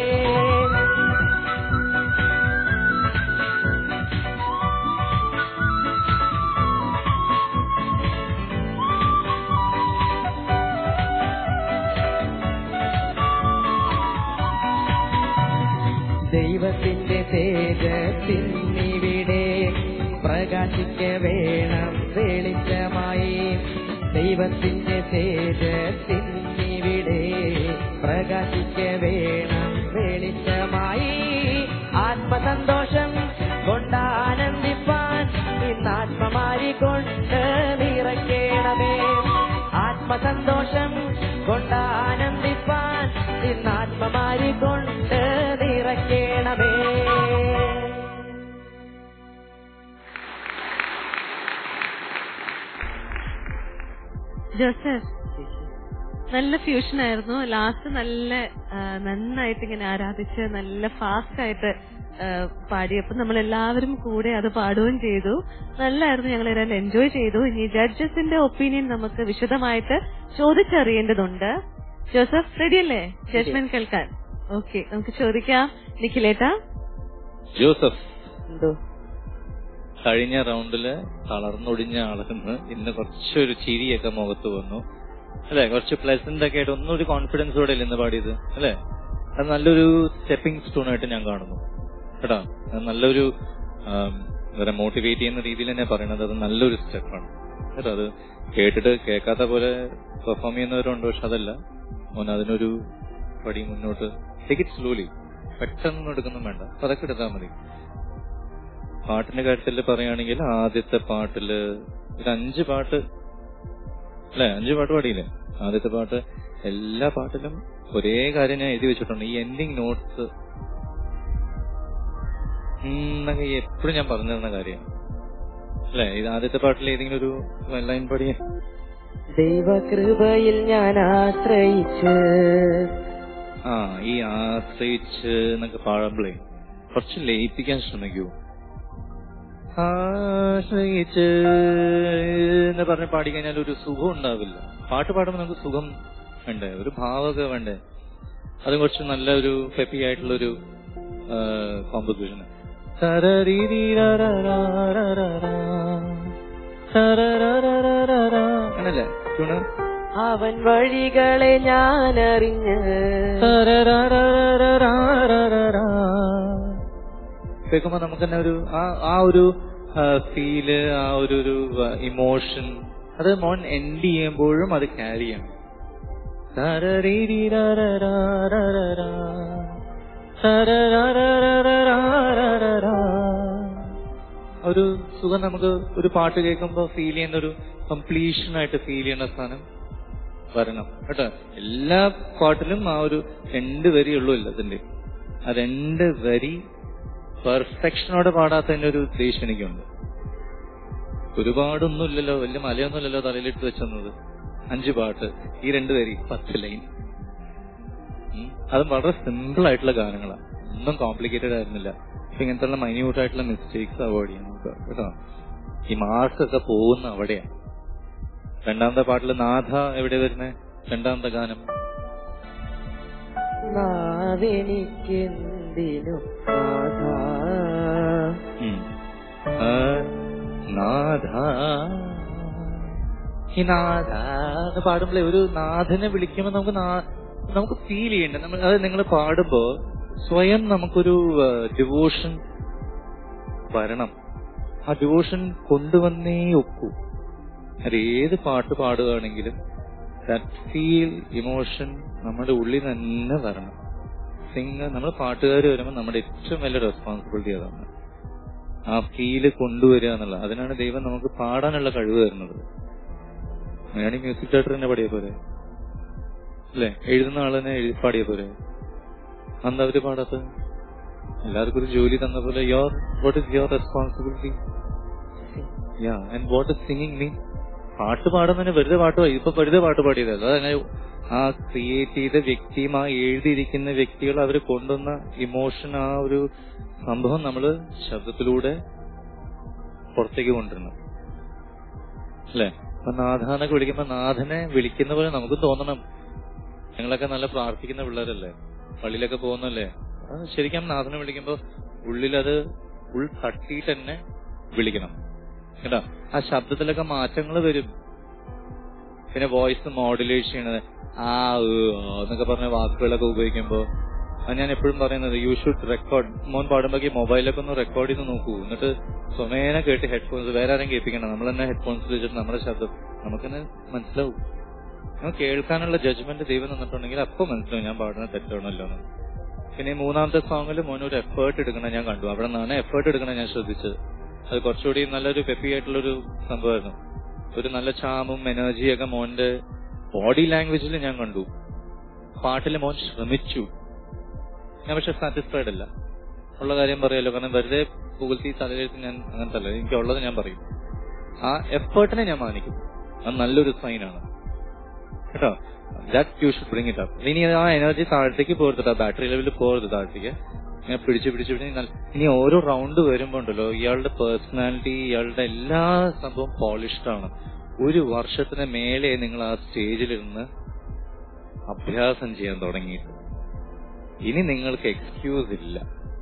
ദൈവത്തിന്റെ തേജസ്സിന്നിവിടെ പ്രകാശിക്ക വേണം വെളിച്ചമായി ദൈവത്തിന്റെ തേജസ്സിന്നിവിടെ പ്രകാശിക്ക വേണം വെളിച്ചമായി ആത്മസന്തോഷം കൊണ്ടാനന്ദിപ്പാൻ ഇന്നാത്മമാരി കൊണ്ട് നിറയ്ക്കണമേ ആത്മസന്തോഷം കൊണ്ടാനന്ദിപ്പാൻ ഇന്നാത്മമാരി കൊണ്ട് നിറയ്ക്കണമേ ജോസഫ് നല്ല ഫ്യൂഷൻ ആയിരുന്നു ലാസ്റ്റ് നല്ല ആ, നന്നായിട്ട് ഇങ്ങനെ ആരാധിച്ച് നല്ല ഫാസ്റ്റ് ആയിട്ട് ആ, പാടിയപ്പോ നമ്മൾ എല്ലാവരും കൂടെ അത് പാടുകയും ചെയ്തു നല്ലായിരുന്നു ഞങ്ങൾ എല്ലാം എൻജോയ് ചെയ്തു ഇനി ജഡ്ജസിന്റെ ഒപ്പീനിയൻ നമുക്ക് വിശദമായിട്ട് ചോദിച്ചറിയേണ്ടതുണ്ട് ജോസഫ് റെഡിയല്ലേ ജഡ്ജ്മെന്റ് കേൾക്കാൻ ഓക്കെ നമുക്ക് ചോദിക്കാം നിഖിലേട്ടാ ജോസഫ് എന്തോ കഴിഞ്ഞ റൗണ്ടില് തളർന്നൊടിഞ്ഞ ആളെന്ന് ഇന്ന് കുറച്ചൊരു ചിരിയൊക്കെ മുഖത്ത് വന്നു അല്ലെ കുറച്ച് പ്ലസന്റ് ഒക്കെ ആയിട്ട് ഒന്നൊരു കോൺഫിഡൻസോടെ അല്ലേ ഇന്ന് പാടിയത് അല്ലെ അത് നല്ലൊരു സ്റ്റെപ്പിംഗ് സ്റ്റോൺ ആയിട്ട് ഞാൻ കാണുന്നു കേട്ടോ അത് നല്ലൊരു വേറെ മോട്ടിവേറ്റ് ചെയ്യുന്ന രീതിയിൽ തന്നെ പറയണത് അത് നല്ലൊരു സ്റ്റെപ്പാണ് കേട്ടോ അത് കേട്ടിട്ട് കേൾക്കാത്ത പോലെ പെർഫോം ചെയ്യുന്നവരുണ്ട് പക്ഷെ അതല്ല മോൻ അതിനൊരു പടി മുന്നോട്ട് ടേക്ക് ഇറ്റ് സ്ലോലി പെട്ടെന്നൊന്നും എടുക്കൊന്നും വേണ്ട പതൊക്കെ എടുത്താൽ മതി പാട്ടിന്റെ കാര്യത്തിൽ പറയുകയാണെങ്കിൽ ആദ്യത്തെ പാട്ടില് ഒരു അഞ്ച് പാട്ട് അല്ലെ അഞ്ച് പാട്ട് പാടിയില്ലേ ആദ്യത്തെ പാട്ട് എല്ലാ പാട്ടിലും ഒരേ കാര്യം ഞാൻ എഴുതി വെച്ചിട്ടുണ്ട് ഈ എൻഡിങ് നോട്ട്സ് എന്നൊക്കെ എപ്പോഴും ഞാൻ പറഞ്ഞു തരുന്ന കാര്യമാണ് അല്ലെ ഇത് ആദ്യത്തെ പാട്ടിൽ ഏതെങ്കിലും ഒരു ലൈൻ പാടിയേ ദൈവകൃപയിൽ ഞാൻ ആശ്രയിച്ച് ആ ഈ ആശ്രയിച്ച് എന്നൊക്കെ പാടുമ്പോഴേ കുറച്ച് ലയിപ്പിക്കാൻ ശ്രമിക്കൂ ആശ്രയിച്ച് എന്ന് പറഞ്ഞ് പാടിക്കഴിഞ്ഞാൽ ഒരു സുഖം ഉണ്ടാവില്ല പാട്ട് പാടുമ്പോൾ നമുക്ക് സുഖം വേണ്ടേ ഒരു ഭാവമൊക്കെ വേണ്ടേ അത് കുറച്ച് നല്ല ഒരു പെപ്പി ആയിട്ടുള്ള ഒരു കോമ്പോസിഷൻ അങ്ങനല്ലേ ട്യൂണ് അവൻ വഴികളെ ഞാൻ അറിഞ്ഞ് കേൾക്കുമ്പോ നമുക്ക് തന്നെ ഒരു ആ ആ ഒരു ഫീല് ആ ഒരു ഒരു ഇമോഷൻ അത് മോൻ എൻഡ് ചെയ്യുമ്പോഴും അത് ക്യാരി ചെയ്യണം ഒരു സുഖം നമുക്ക് ഒരു പാട്ട് കേൾക്കുമ്പോ ഫീൽ ചെയ്യുന്ന ഒരു കംപ്ലീഷൻ ആയിട്ട് ഫീൽ ചെയ്യുന്ന സാധനം വരണം കേട്ടോ എല്ലാ പാട്ടിലും ആ ഒരു രണ്ട് വരി ഉള്ളൂ എല്ലാത്തിന്റെ ആ രണ്ട് വരി പെർഫെക്ഷനോടെ പാടാത്തതിന്റെ ഒരു ഉദ്ദേശം എനിക്കുണ്ട് ഒരുപാടൊന്നുമില്ലല്ലോ വലിയ മലയൊന്നുമില്ലല്ലോ തലയിലിട്ട് വെച്ചെന്നത് അഞ്ച് പാട്ട് ഈ രണ്ട് വരി പത്ത് ലൈൻ അതും വളരെ സിമ്പിൾ ആയിട്ടുള്ള ഗാനങ്ങളാണ് ഒന്നും കോംപ്ലിക്കേറ്റഡ് ആയിരുന്നില്ല അപ്പൊ ഇങ്ങനത്തെ മൈന്യൂട്ട് ആയിട്ടുള്ള മിസ്റ്റേക്സ് അവോയ്ഡ് ചെയ്യാൻ നോക്കുക കേട്ടോ ഈ മാർക്കൊക്കെ പോകുന്ന അവിടെയാണ് രണ്ടാമത്തെ പാട്ടിൽ നാഥ എവിടെ വരുന്നത് രണ്ടാമത്തെ ഗാനം നാവെനിക്കെന്തിനും നാഥാ. ഉം. ആ, നാഥ ഈ നാഥ എന്ന് പാടുമ്പോഴേ ഒരു നാഥനെ വിളിക്കുമ്പോ നമുക്ക് നാ- നമുക്ക് ഫീൽ ചെയ്യണ്ട നമ്മൾ അത് നിങ്ങൾ പാടുമ്പോ സ്വയം നമുക്കൊരു ഡിവോഷൻ വരണം ആ ഡിവോഷൻ കൊണ്ടുവന്നേ ഒക്കൂ അത് ഏത് പാട്ട് പാടുകയാണെങ്കിലും ദാറ്റ് ഫീൽ ഇമോഷൻ നമ്മുടെ ഉള്ളിൽ തന്നെ വരണം സിംഗർ നമ്മൾ പാട്ടുകാർ വരുമ്പോൾ നമ്മുടെ ഏറ്റവും വലിയ റെസ്പോൺസിബിലിറ്റി അതാണ് ആ ഫീല് കൊണ്ടുവരിക എന്നുള്ള അതിനാണ് ദൈവം നമുക്ക് പാടാനുള്ള കഴിവ് തരുന്നത് വേണമെങ്കിൽ മ്യൂസിക് ഡയറക്ടർ തന്നെ പാടിയ പോലെ അല്ലെ എഴുതുന്ന ആളിനെ എഴുതി പാടിയ പോലെ അന്ന് അവര് പാടാത്ത എല്ലാവർക്കും ഒരു ജോലി തന്ന പോലെ your what is your responsibility yeah and what is singing mean പാട്ട് പാടുന്നതിന് വെറുതെ പാട്ട് പാടി ഇപ്പൊ വെറുതെ പാട്ട് പാടിയതല്ല അതങ്ങനെ ആ ക്രിയേറ്റ് ചെയ്ത വ്യക്തിയും ആ എഴുതിയിരിക്കുന്ന വ്യക്തികൾ അവർ കൊണ്ടുവന്ന ഇമോഷൻ ആ ഒരു സംഭവം നമ്മൾ ശബ്ദത്തിലൂടെ പുറത്തേക്ക് കൊണ്ടുവരണം അല്ലെ അപ്പൊ നാഥാനൊക്കെ വിളിക്കുമ്പോ നാഥനെ വിളിക്കുന്ന പോലെ നമുക്ക് തോന്നണം ഞങ്ങളൊക്കെ നല്ല പ്രാർത്ഥിക്കുന്ന പിള്ളേരല്ലേ പള്ളിയിലൊക്കെ പോകുന്നല്ലേ അത് ശരിക്കും നാഥനെ വിളിക്കുമ്പോ ഉള്ളിലത് ഉൾ തട്ടിയിട്ട് തന്നെ വിളിക്കണം കേട്ടോ ആ ശബ്ദത്തിലൊക്കെ മാറ്റങ്ങൾ വരും പിന്നെ വോയിസ് മോഡുലേറ്റ് ചെയ്യണത് ആ ഏ, ആ എന്നൊക്കെ പറഞ്ഞ വാക്കുകളൊക്കെ ഉപയോഗിക്കുമ്പോ അത് ഞാൻ എപ്പോഴും പറയുന്നത് യു ഷുഡ് റെക്കോർഡ് മോൻ പാടുമ്പോഴേക്ക് മൊബൈലൊക്കെ ഒന്ന് റെക്കോർഡ് ചെയ്ത് നോക്കൂ എന്നിട്ട് സ്വമേന കേട്ട് ഹെഡ്ഫോൺസ് വേറെ ആരും കേൾപ്പിക്കണം നമ്മൾ തന്നെ ഹെഡ്ഫോൺസ് വെച്ചിട്ട് നമ്മുടെ ശബ്ദം നമുക്ക് തന്നെ മനസ്സിലാവും നമുക്ക് കേൾക്കാനുള്ള ജഡ്ജ്മെന്റ് ദൈവം തന്നിട്ടുണ്ടെങ്കിൽ അപ്പൊ മനസ്സിലാവും ഞാൻ പാടുന്ന തെറ്റാണല്ലോ എന്ന് പിന്നെ ഈ മൂന്നാമത്തെ സോങ്ങിൽ മോൻ ഒരു എഫേർട്ട് എടുക്കണം ഞാൻ കണ്ടു അവിടെ നിന്നാണ് എഫേർട്ട് എടുക്കണം ഞാൻ ശ്രദ്ധിച്ചത് അത് കുറച്ചുകൂടി നല്ലൊരു പെപ്പി ആയിട്ടുള്ളൊരു സംഭവമായിരുന്നു ഒരു നല്ല ചാമും എനർജിയൊക്കെ മോന്റെ ബോഡി ലാംഗ്വേജിൽ ഞാൻ കണ്ടു പാട്ടിൽ മോൻ ശ്രമിച്ചു ഞാൻ പക്ഷെ സാറ്റിസ്ഫൈഡ് അല്ല ഉള്ള കാര്യം പറയാലോ കാരണം വെറുതെ പുകഴ്ത്തി തലയിലെടുത്ത് ഞാൻ അങ്ങനത്തെ അല്ല എനിക്ക് ഉള്ളത് ഞാൻ പറയും ആ എഫേർട്ടിനെ ഞാൻ മാനിക്കും അത് നല്ലൊരു സൈനാണ് കേട്ടോ that you should bring it up ഇനി ആ എനർജി താഴത്തേക്ക് പോരുത്തിട്ട് ബാറ്ററി ലെവലിൽ പോരുത് താഴത്തേക്ക് ഇങ്ങനെ പിടിച്ച് പിടിച്ച് പിടിച്ച് നല്ല- ഇനി ഓരോ റൗണ്ട് വരുമ്പോ ഉണ്ടല്ലോ ഇയാളുടെ പേഴ്സണാലിറ്റി ഇയാളുടെ എല്ലാ സംഭവം പോളിഷ്ഡ് ആണ് ഒരു വർഷത്തിന് മേലെ നിങ്ങൾ ആ സ്റ്റേജിലിരുന്ന് അഭ്യാസം ചെയ്യാൻ തുടങ്ങിയിട്ട് ഇനി നിങ്ങൾക്ക് എക്സ്ക്യൂസ് ഇല്ല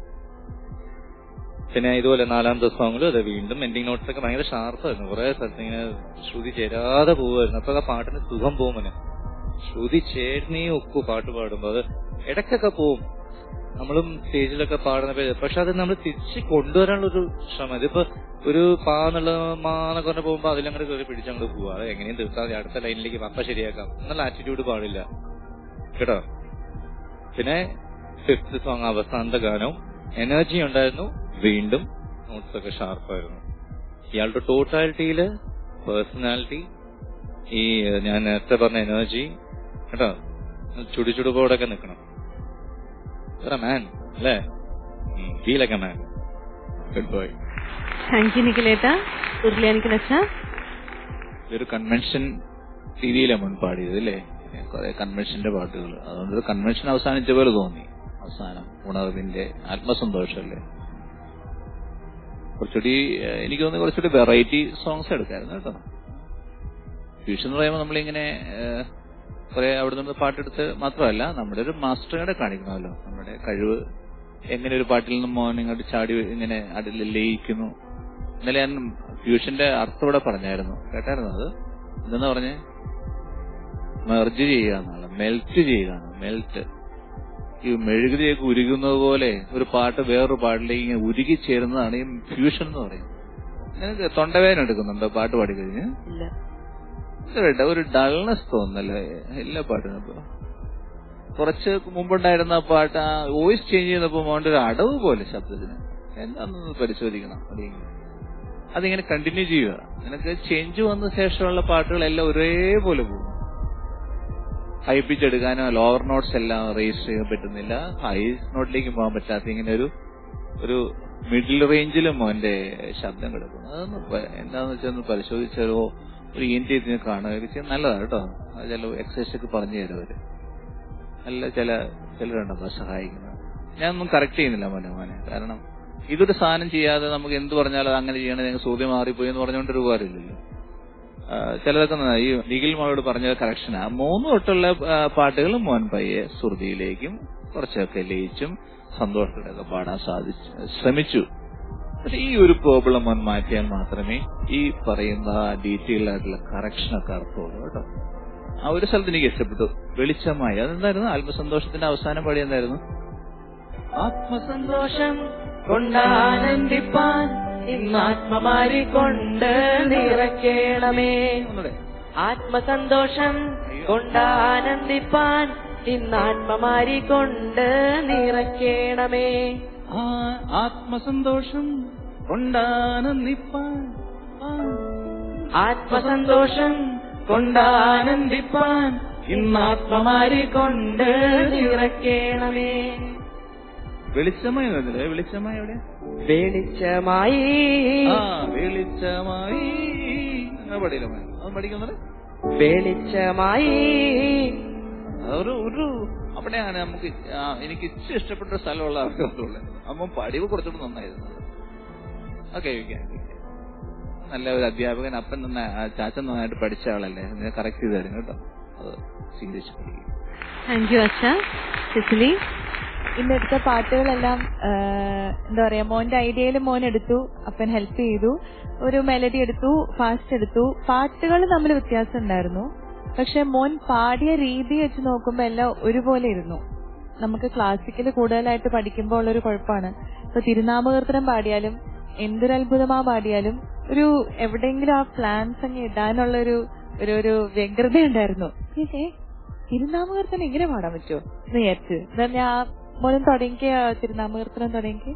പിന്നെ ഇതുപോലെ നാലാമത്തെ സോങ്ങിലും അതെ വീണ്ടും എൻഡിങ് നോട്ട്സ് ഒക്കെ ഭയങ്കര ഷാർപ്പായിരുന്നു കുറെ സ്ഥലത്ത് ഇങ്ങനെ ശ്രുതി ചേരാതെ പോവായിരുന്നു അപ്പൊ ആ പാട്ടിന് സുഖം പോകുമനെ ശ്രുതി ചേർന്നേ ഒക്കു പാട്ട് പാടുമ്പോ അത് ഇടയ്ക്കൊക്കെ പോവും നമ്മളും സ്റ്റേജിലൊക്കെ പാടുന്ന പേര് പക്ഷെ അത് നമ്മൾ തിരിച്ച് കൊണ്ടുവരാനുള്ള ഒരു ശ്രമം ഇതിപ്പോ ഒരു പാ എന്നുള്ള മാന്നൊക്കെ പറഞ്ഞ പോകുമ്പോ അതിലങ്ങോട്ട് കയറി പിടിച്ചങ്ങോട്ട് പോവാ അത് എങ്ങനെയും തീർത്താൽ മതി. അടുത്ത ലൈനിലേക്ക് പപ്പ ശരിയാക്കാം എന്നുള്ള ആറ്റിറ്റ്യൂഡ് പാടില്ല കേട്ടോ പിന്നെ ഫിഫ്ത് സോങ് അവസാനത്തെ ഗാനവും എനർജി ഉണ്ടായിരുന്നു വീണ്ടും നോട്ട്സ് ഒക്കെ ഷാർപ്പായിരുന്നു ഇയാളുടെ ടോട്ടാലിറ്റിയില് പേഴ്സണാലിറ്റി ഈ ഏഹ്, ഞാൻ നേരത്തെ പറഞ്ഞ എനർജി കേട്ടോ ചുടിചുടുപോടൊക്കെ നിൽക്കണം മാൻ അല്ലേ ഫീൽ ഒക്കെ man good boy thank you നിഖിലേട്ട ഉരുളിയാനിക്ക് ലക്ഷ ഇതൊരു കൺവെൻഷൻ രീതിയിലാണ് മുൻ പാടിയത് അല്ലേ കുറെ കൺവെൻഷന്റെ പാട്ടുകൾ അതുകൊണ്ട് കൺവെൻഷൻ അവസാനിച്ച പോലെ തോന്നി അവസാനം ഉണർവിന്റെ ആത്മസന്തോഷമല്ലേ കുറച്ചുകൂടി ഏഹ്, എനിക്ക് തോന്നുന്നു കുറച്ചുകൂടി വെറൈറ്റി സോങ്സ് എടുക്കായിരുന്നു കേട്ടോ ഫ്യൂഷൻ എന്ന് പറയുമ്പോൾ നമ്മളിങ്ങനെ ഏഹ്, കുറെ അവിടെ നിന്ന് പാട്ടെടുത്ത് മാത്രമല്ല നമ്മുടെ ഒരു മാസ്റ്ററുടെ കാണിക്കണമല്ലോ നമ്മുടെ കഴിവ് എങ്ങനെ ഒരു പാട്ടിൽ നിന്ന് മോൻ ഇങ്ങോട്ട് ചാടി ഇങ്ങനെ അതിൽ ലയിക്കുന്നു ഇന്നലെ ഞാൻ ഫ്യൂഷന്റെ അർത്ഥം ഇവിടെ പറഞ്ഞായിരുന്നു കേട്ടായിരുന്നു അത് എന്തെന്നാ പറഞ്ഞേ മെർജ് ചെയ്യുക എന്നാണ് മെൽറ്റ് ചെയ്യുക മെൽറ്റ് ഈ മെഴുകുതിയൊക്കെ ഉരുകുന്നത് പോലെ ഒരു പാട്ട് വേറൊരു പാട്ടിലേക്ക് ഇങ്ങനെ ഉരുകി ചേരുന്നതാണ് ഈ ഫ്യൂഷൻ എന്ന് പറയുന്നത് നിനക്ക് തൊണ്ടവേദന എടുക്കുന്നുണ്ടോ പാട്ട് പാടി കഴിഞ്ഞ് ഇല്ല ഇത് വേണ്ട ഒരു ഡൾനെസ് തോന്നുന്നല്ലേ എല്ലാ പാട്ടിനും ഇപ്പൊ കുറച്ച് മുമ്പുണ്ടായിരുന്ന ആ പാട്ട് ആ വോയിസ് ചേഞ്ച് ചെയ്യുന്നപ്പോ മോന്റെ ഒരു അടവ് പോലെ ശബ്ദത്തിന് എന്താണെന്ന് പരിശോധിക്കണം അതിങ്ങനെ അതിങ്ങനെ കണ്ടിന്യൂ ചെയ്യുക നിനക്ക് ചേഞ്ച് വന്ന ശേഷമുള്ള പാട്ടുകളെല്ലാം ഒരേപോലെ പോകും ഹൈ പിച്ച് എടുക്കാനോ ലോവർ നോട്ട്സ് എല്ലാം റേസ് ചെയ്യാൻ പറ്റുന്നില്ല ഹൈ നോട്ടിലേക്ക് പോകാൻ പറ്റാത്ത ഇങ്ങനെ ഒരു ഒരു മിഡിൽ റേഞ്ചിലും മോന്റെ ശബ്ദം കിടക്കുന്നു അതൊന്ന് പ- എന്താന്ന് വെച്ചാൽ ഒന്ന് പരിശോധിച്ചാലോ ഒരു ഇ എൻ ടി കാണുക ചെയ്യാൻ നല്ലതാണ് കേട്ടോ അത് ചില എക്സസൈസ് ഒക്കെ പറഞ്ഞു തരും അവര് നല്ല ചില ചിലരുണ്ടോ സഹായിക്കുന്നത് ഞാനൊന്നും കറക്റ്റ് ചെയ്യുന്നില്ല മോനെ മോനെ കാരണം ഇതൊരു സാധനം ചെയ്യാതെ നമുക്ക് എന്ത് പറഞ്ഞാലും അത് അങ്ങനെ ചെയ്യണം ഞങ്ങൾ സൂര്യ മാറിപ്പോയി എന്ന് പറഞ്ഞുകൊണ്ടൊരു ഉപകാരമില്ലല്ലോ ആ, ചിലതൊക്കെ നന്നായി. ഈ നിഖിൽ മോളോട് പറഞ്ഞ കറക്ഷനാ മൂന്ന് തൊട്ടുള്ള ആ, പാട്ടുകൾ മോൻ പയ്യെ ശ്രുതിയിലേക്കും കുറച്ചൊക്കെ ലയിച്ചും സന്തോഷത്തോടെയൊക്കെ പാടാൻ സാധിച്ചു ശ്രമിച്ചു പക്ഷെ ഈ ഒരു പ്രോബ്ലം മോൻ മാറ്റിയാൽ മാത്രമേ ഈ പറയുന്ന ഡീറ്റെയിൽ ആയിട്ടുള്ള കറക്ഷനൊക്കെ അർത്ഥമുള്ളൂ കേട്ടോ ആ ഒരു സ്ഥലത്ത് എനിക്ക് ഇഷ്ടപ്പെട്ടു വെളിച്ചമായി അതെന്തായിരുന്നു ആത്മസന്തോഷത്തിന്റെ അവസാനം പാടി എന്തായിരുന്നു ആത്മസന്തോഷം കൊണ്ടാനന്ദിപ്പാൻ ഇന്നാത്മമാരി കൊണ്ട് നിറയ്ക്കണമേ ഒന്നുകൂടെ ആത്മസന്തോഷം കൊണ്ടാനന്ദിപ്പാൻ ഇന്നാത്മമാരി കൊണ്ട് നിറയ്ക്കണമേ ആ ആത്മസന്തോഷം കൊണ്ടാനന്ദിപ്പാൻ ആ. ആത്മസന്തോഷം കൊണ്ടാനന്ദിപ്പാൻ ഇന്നാത്മമാരി കൊണ്ട് നിറയ്ക്കണമേ വെളിച്ചമായി വരുന്നില്ലേ വെളിച്ചമായി എവിടെ വെളിച്ചമായി ആ വെളിച്ചമായി അങ്ങനെ പഠിയില്ല മോനെ. അത് പഠിക്കുന്നത് വെളിച്ചമായി ഒരു ഒരു അവിടെയാണ് നമുക്ക് ആ, എനിക്ക് ഇച്ചിരി ഇഷ്ടപ്പെട്ട ഒരു സ്ഥലമുള്ള ആൾക്കാരുള്ളത് അമ്മ പടിവ് കുറച്ചുകൂടെ നന്നായിരുന്നു ഓക്കെ നല്ല ഒരു അധ്യാപകൻ അപ്പൻ നന്ന ആ ചാച്ചൻ നന്നായിട്ട് പഠിച്ച ആളല്ലേ കറക്റ്റ് ചെയ്ത് തരും കേട്ടോ അത് സ്വീകരിച്ച് പഠിക്കും താങ്ക് യു അച്ഛ സിസിലി ഇന്നെടുത്ത പാട്ടുകളെല്ലാം ആ, എന്താ പറയാ മോന്റെ ഐഡിയയിൽ മോൻ എടുത്തു അപ്പൻ ഹെൽപ്പ് ചെയ്തു ഒരു മെലഡി എടുത്തു ഫാസ്റ്റ് എടുത്തു പാട്ടുകൾ തമ്മിൽ വ്യത്യാസം ഉണ്ടായിരുന്നു പക്ഷെ മോൻ പാടിയ രീതി വെച്ച് നോക്കുമ്പോ എല്ലാം ഒരുപോലെ ഇരുന്നു നമുക്ക് ക്ലാസിക്കൽ കൂടുതലായിട്ട് പഠിക്കുമ്പോൾ ഉള്ളൊരു കുഴപ്പമാണ് ഇപ്പൊ തിരുനാമകീർത്തനം പാടിയാലും എന്തൊരത്ഭുതമാ പാടിയാലും ഒരു എവിടെയെങ്കിലും ആ പ്ലാൻസ് അങ്ങ് ഇടാനുള്ള ഒരു ഒരു ഒരു വ്യഗ്രത ഉണ്ടായിരുന്നു ഏ തിരുനാമകീർത്തനം ഇങ്ങനെ പാടാൻ പറ്റുമോ എന്ന് വിചാരിച്ചു എന്നാൽ ഞാൻ മോനും തുടങ്ങിയ തിരുനാമകീർത്തനം തുടങ്ങി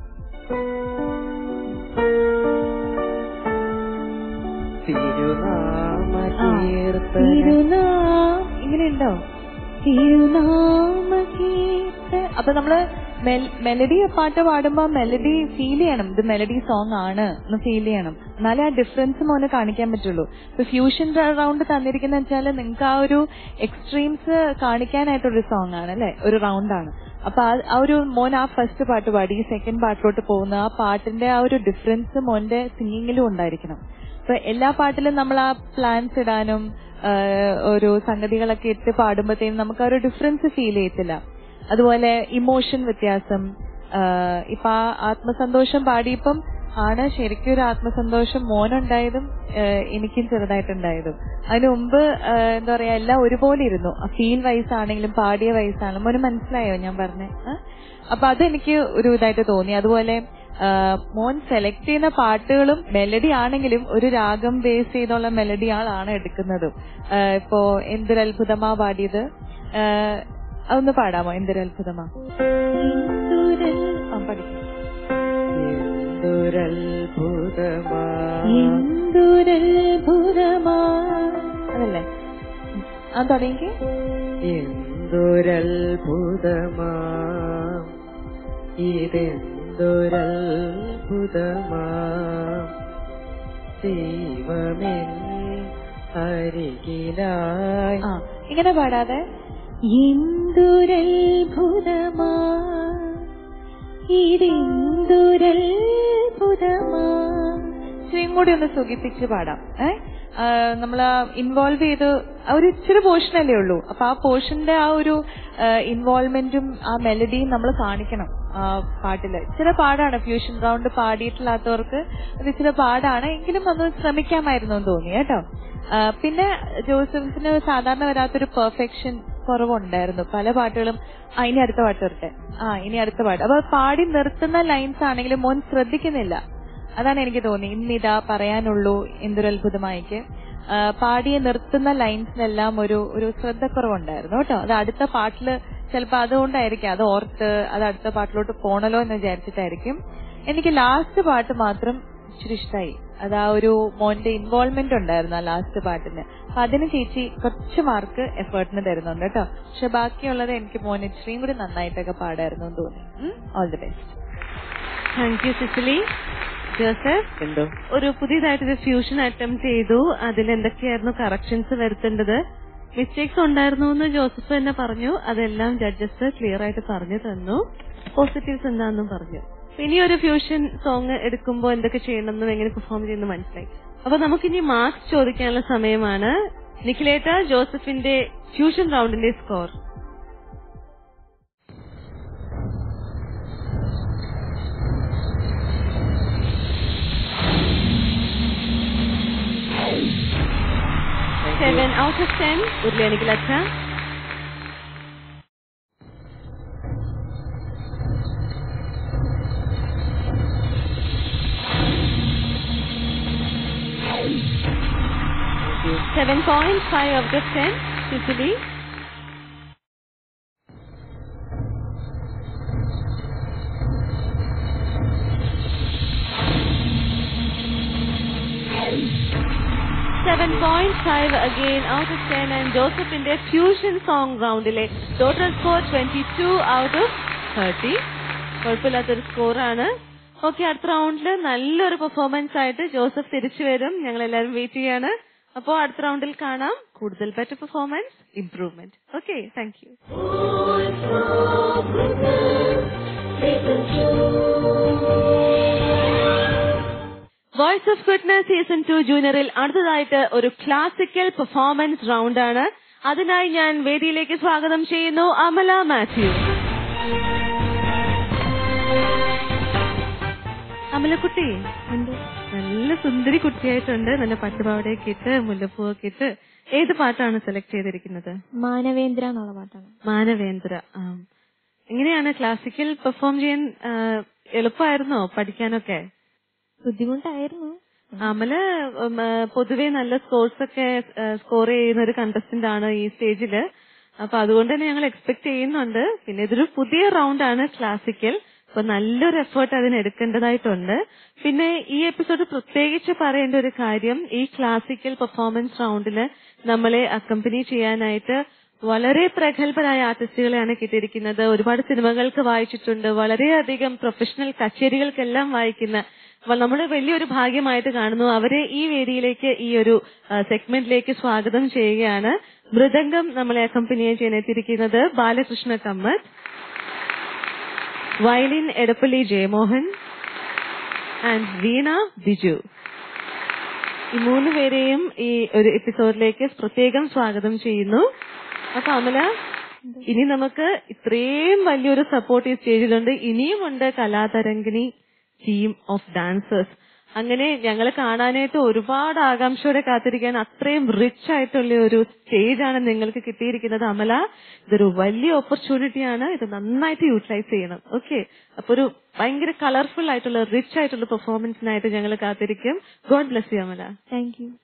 തിരുനാമ കീർത്തനം തിരുനാ ഇങ്ങനെ ഉണ്ടോ തിരുനാമ കീർത്ത അപ്പൊ നമ്മള് മെലഡി പാട്ട് പാടുമ്പോ മെലഡി ഫീൽ ചെയ്യണം ഇത് മെലഡി സോങ് ആണ് എന്ന് ഫീൽ ചെയ്യണം എന്നാലേ ആ ഡിഫറൻസ് മോനെ കാണിക്കാൻ പറ്റുള്ളൂ ഇപ്പൊ ഫ്യൂഷൻ റൗണ്ട് തന്നിരിക്കുന്ന വെച്ചാൽ നിങ്ങൾക്ക് ആ ഒരു എക്സ്ട്രീംസ് കാണിക്കാനായിട്ടൊരു സോങ് ആണ് അല്ലെ ഒരു റൗണ്ട് ആണ് അപ്പൊ ആ- ആ ഒരു മോൻ ആ ഫസ്റ്റ് പാട്ട് പാടി സെക്കൻഡ് പാട്ടിലോട്ട് പോകുന്ന ആ പാട്ടിന്റെ ആ ഒരു ഡിഫറൻസ് മോന്റെ സിംഗിങ്ങിലും ഉണ്ടായിരിക്കണം ഇപ്പൊ എല്ലാ പാട്ടിലും നമ്മൾ ആ പ്ലാൻസ് ഇടാനും ആ, ഒരു സംഗതികളൊക്കെ ഇട്ട് പാടുമ്പോഴത്തേനും നമുക്ക് ആ ഒരു ഡിഫറൻസ് ഫീൽ ചെയ്യത്തില്ല അതുപോലെ ഇമോഷൻ വ്യത്യാസം ആ, ഇപ്പൊ ആ ആത്മസന്തോഷം പാടിയപ്പം ആണ് ശരിക്കും ഒരു ആത്മസന്തോഷം മോനുണ്ടായതും ആ, എനിക്കും ചെറുതായിട്ടുണ്ടായതും അതിനു മുമ്പ് ആ, എന്താ പറയാ എല്ലാം ഒരുപോലെ ഇരുന്നു ഫീൽ വൈസ് ആണെങ്കിലും പാടിയ വയസ്സാണെങ്കിലും മോന് മനസ്സിലായോ ഞാൻ പറഞ്ഞേ ആ? അപ്പൊ അതെനിക്ക് ഒരു ഇതായിട്ട് തോന്നി അതുപോലെ ആ, മോൻ സെലക്ട് ചെയ്യുന്ന പാട്ടുകളും മെലഡി ആണെങ്കിലും ഒരു രാഗം ബേസ് ചെയ്തുള്ള മെലഡി ആളാണ് എടുക്കുന്നതും ആ, ഇപ്പോ എന്തൊരത്ഭുതമാ പാടിയത് ആ, അതൊന്ന് പാടാമോ എന്തൊരത്ഭുതമാ ആ, പഠിക്കാം എന്തൊരത്ഭുതമാ എന്തൊരത്ഭുതമാ അതല്ലേ ആ തുടങ്ങി എന്തൊരത്ഭുതമാ ഇതെന്തൊരത്ഭുതമാ ദൈവമെൻ അരികിലായി ആ ഇങ്ങനെ പാടാതെ എന്തൊരത്ഭുതമാ ഇതെന്തൊരത്ഭുതമാ ഇച്ചിരിയും കൂടി ഒന്ന് സുഖിപ്പിച്ച് പാടാം ഏ നമ്മൾ ഇൻവോൾവ് ചെയ്ത് ആ ഒരു ഇച്ചിരി പോർഷൻ അല്ലേ ഉള്ളൂ അപ്പൊ ആ പോർഷന്റെ ആ ഒരു ഇൻവോൾവ്മെന്റും ആ മെലഡിയും നമ്മൾ കാണിക്കണം ആ പാട്ടില് ഇച്ചിരി പാടാണ് ഫ്യൂഷൻ റൗണ്ട് പാടിയിട്ടില്ലാത്തവർക്ക് അത് ഇച്ചിരി പാടാണ് എങ്കിലും അത് ശ്രമിക്കാമായിരുന്നു എന്ന് തോന്നി കേട്ടോ ആ, പിന്നെ ജോസഫിന് സാധാരണ വരാത്തൊരു പെർഫെക്ഷൻ കുറവുണ്ടായിരുന്നു പല പാട്ടുകളും ആ ഇനി അടുത്ത പാട്ട് വരട്ടെ ആ ഇനി അടുത്ത പാട്ട് അപ്പൊ പാടി നിർത്തുന്ന ലൈൻസ് ആണെങ്കിലും മോൻ ശ്രദ്ധിക്കുന്നില്ല അതാണ് എനിക്ക് തോന്നി ഇന്നിതാ പറയാനുള്ളൂ എന്തൊരു അത്ഭുതമായിക്ക് ആ, പാടിയെ നിർത്തുന്ന ലൈൻസിനെല്ലാം ഒരു ഒരു ശ്രദ്ധക്കുറവുണ്ടായിരുന്നു കേട്ടോ അത് അടുത്ത പാട്ടില് ചിലപ്പോ അതുകൊണ്ടായിരിക്കും അത് ഓർത്ത് അത് അടുത്ത പാട്ടിലോട്ട് പോണല്ലോ എന്ന് വിചാരിച്ചിട്ടായിരിക്കും എനിക്ക് ലാസ്റ്റ് പാട്ട് മാത്രം ഇച്ചിരി ഇഷ്ടമായി അത് ആ ഒരു മോന്റെ ഇൻവോൾവ്മെന്റ് ഉണ്ടായിരുന്നു ആ ലാസ്റ്റ് പാട്ടിന് അപ്പൊ അതിന് ചേച്ചി കുറച്ച് മാർക്ക് എഫേർട്ടിന് തരുന്നുണ്ട് കേട്ടോ പക്ഷെ ബാക്കിയുള്ളത് എനിക്ക് മോൻ ഇച്ചിരിയും കൂടി നന്നായിട്ടൊക്കെ പാടായിരുന്നു എന്ന് തോന്നി all the best thank you Cicily Joseph എന്തോ ഒരു പുതിയതായിട്ടൊരു ഫ്യൂഷൻ അറ്റംപ്റ്റ് ചെയ്തു അതിൽ എന്തൊക്കെയായിരുന്നു കറക്ഷൻസ് വരുത്തേണ്ടത് മിസ്റ്റേക്സ് ഉണ്ടായിരുന്നു എന്ന് ജോസഫ് തന്നെ പറഞ്ഞു അതെല്ലാം ജഡ്ജസ് ക്ലിയർ ആയിട്ട് പറഞ്ഞു തന്നു പോസിറ്റീവ്സ് എന്താണെന്നും പറഞ്ഞു ഇനി ഒരു ഫ്യൂഷൻ സോങ് എടുക്കുമ്പോൾ എന്തൊക്കെ ചെയ്യണമെന്നും എങ്ങനെ പെർഫോം ചെയ്യുന്നു മനസ്സിലായി അപ്പൊ നമുക്കിനി മാർക്സ് ചോദിക്കാനുള്ള സമയമാണ് നിഖിലേട്ട ജോസഫിന്റെ ഫ്യൂഷൻ റൗണ്ടിന്റെ score seven out of ten ഉരുളിയാണെങ്കിൽ അച്ഛ seven point five out of ten Cicily seven point five again out of ten and ജോസഫിന്റെ ഫ്യൂഷൻ സോങ് റൗണ്ടിലെ total score twenty two out of thirty കുഴപ്പമില്ലാത്തൊരു സ്കോറാണ് ഓക്കെ അടുത്ത റൗണ്ടിൽ നല്ലൊരു പെർഫോമൻസ് ആയിട്ട് ജോസഫ് തിരിച്ചു വരും ഞങ്ങൾ എല്ലാവരും വെയിറ്റ് ചെയ്യാണ് അപ്പോൾ അടുത്ത റൗണ്ടിൽ കാണാം കൂടുതൽ better performance improvement okay thank you voice of goodness season two ജൂനിയറിൽ അടുത്തതായിട്ട് ഒരു ക്ലാസിക്കൽ പെർഫോമൻസ് റൗണ്ട് ആണ് അതിനായി ഞാൻ വേദിയിലേക്ക് സ്വാഗതം ചെയ്യുന്നു അമല മാത്യു അമലക്കുട്ടി നല്ല സുന്ദരി കുട്ടിയായിട്ടുണ്ട് നല്ല പട്ടുപാവടയൊക്കെ ഇട്ട് മുല്ലപ്പൂവൊക്കെ ഇട്ട് ഏത് പാട്ടാണ് സെലക്ട് ചെയ്തിരിക്കുന്നത് മാനവേന്ദ്ര എന്നുള്ള പാട്ടാണ് മാനവേന്ദ്ര ആ. എങ്ങനെയാണ് ക്ലാസിക്കൽ പെർഫോം ചെയ്യാൻ ആ, എളുപ്പമായിരുന്നോ പഠിക്കാനൊക്കെ ബുദ്ധിമുട്ടായിരുന്നു അമല് ഉം, ആ, പൊതുവെ നല്ല സ്കോർസ് ഒക്കെ സ്കോർ ചെയ്യുന്ന ഒരു കണ്ടസ്റ്റന്റ് ആണ് ഈ സ്റ്റേജില് അപ്പൊ അതുകൊണ്ട് തന്നെ ഞങ്ങൾ എക്സ്പെക്ട് ചെയ്യുന്നുണ്ട് പിന്നെ ഇതൊരു പുതിയ റൗണ്ട് ആണ് ക്ലാസിക്കൽ അപ്പൊ നല്ലൊരു എഫേർട്ട് അതിന് എടുക്കേണ്ടതായിട്ടുണ്ട് പിന്നെ ഈ എപ്പിസോഡ് പ്രത്യേകിച്ച് പറയേണ്ട ഒരു കാര്യം ഈ ക്ലാസിക്കൽ പെർഫോമൻസ് റൗണ്ടില് നമ്മളെ അക്കമ്പനി ചെയ്യാനായിട്ട് വളരെ പ്രഗത്ഭരായ ആർട്ടിസ്റ്റുകളെയാണ് കിട്ടിയിരിക്കുന്നത് ഒരുപാട് സിനിമകൾക്ക് വായിച്ചിട്ടുണ്ട് വളരെയധികം പ്രൊഫഷണൽ കച്ചേരികൾക്കെല്ലാം വായിക്കുന്ന അപ്പോൾ നമ്മൾ വലിയൊരു ഭാഗ്യമായിട്ട് കാണുന്നു അവരെ ഈ വേദിയിലേക്ക് ഈ ഒരു സെഗ്മെന്റിലേക്ക് സ്വാഗതം ചെയ്യുകയാണ് മൃദംഗം നമ്മളെ അക്കമ്പനിയെ ചെയ്യാൻ എത്തിയിരിക്കുന്നത് ബാലകൃഷ്ണ കമ്മത്ത് വയലിൻ എടപ്പള്ളി ജയമോഹൻ ആൻഡ് വീണ ബിജു ഈ മൂന്ന് പേരെയും ഈ ഒരു എപ്പിസോഡിലേക്ക് പ്രത്യേകം സ്വാഗതം ചെയ്യുന്നു അപ്പൊ അമല ഇനി നമുക്ക് ഇത്രയും വലിയൊരു സപ്പോർട്ട് ഈ സ്റ്റേജിലുണ്ട് ഇനിയുമുണ്ട് കലാതരംഗിണി ടീം ഓഫ് ഡാൻസേഴ്സ് അങ്ങനെ ഞങ്ങൾ കാണാനായിട്ട് ഒരുപാട് ആകാംക്ഷയോടെ കാത്തിരിക്കാൻ അത്രയും റിച്ച് ആയിട്ടുള്ള ഒരു സ്റ്റേജാണ് നിങ്ങൾക്ക് കിട്ടിയിരിക്കുന്നത് അമല ഇതൊരു വലിയ ഓപ്പർച്യൂണിറ്റിയാണ് ഇത് നന്നായിട്ട് യൂട്ടിലൈസ് ചെയ്യണം ഓക്കെ അപ്പൊ ഒരു ഭയങ്കര കളർഫുൾ ആയിട്ടുള്ള റിച്ച് ആയിട്ടുള്ള പെർഫോമൻസിനായിട്ട് ഞങ്ങൾ കാത്തിരിക്കും God bless you Amala thank you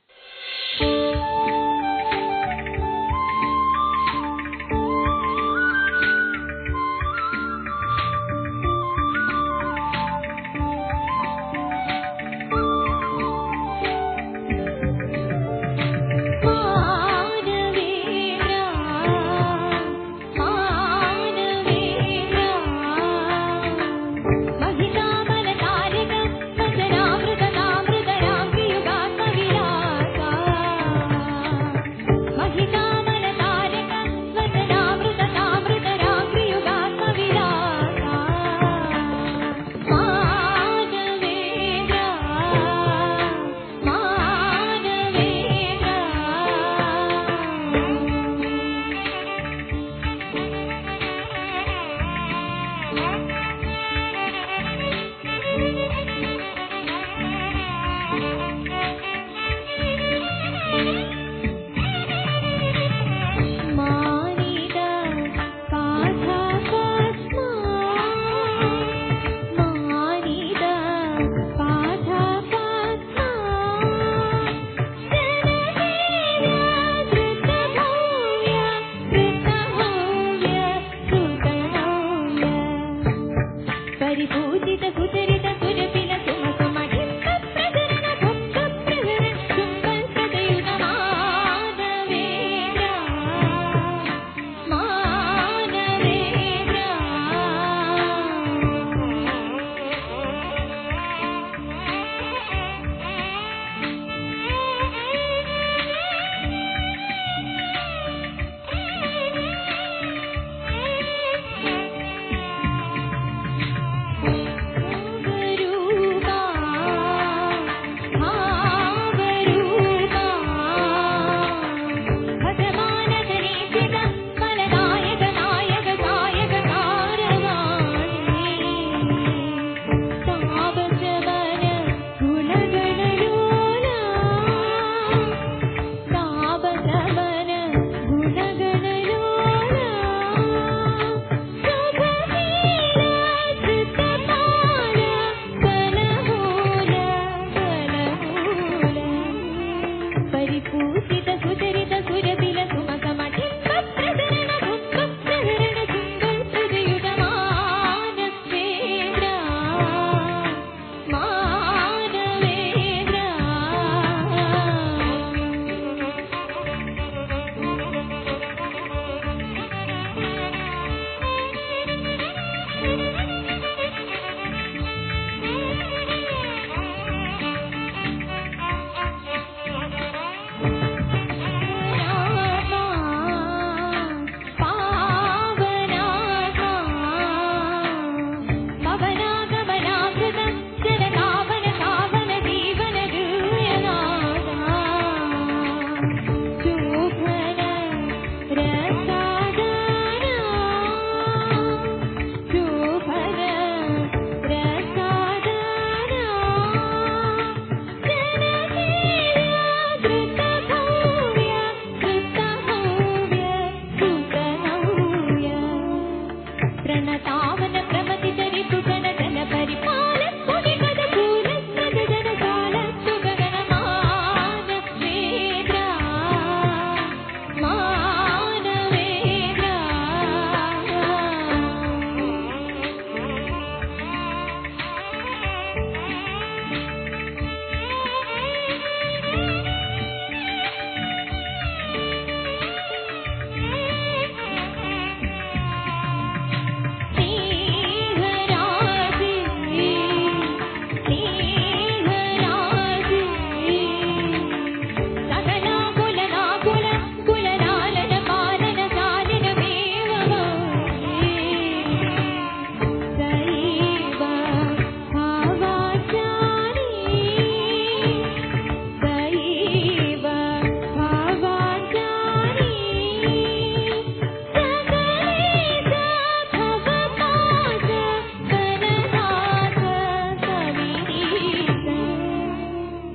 മഹിതാമല താരക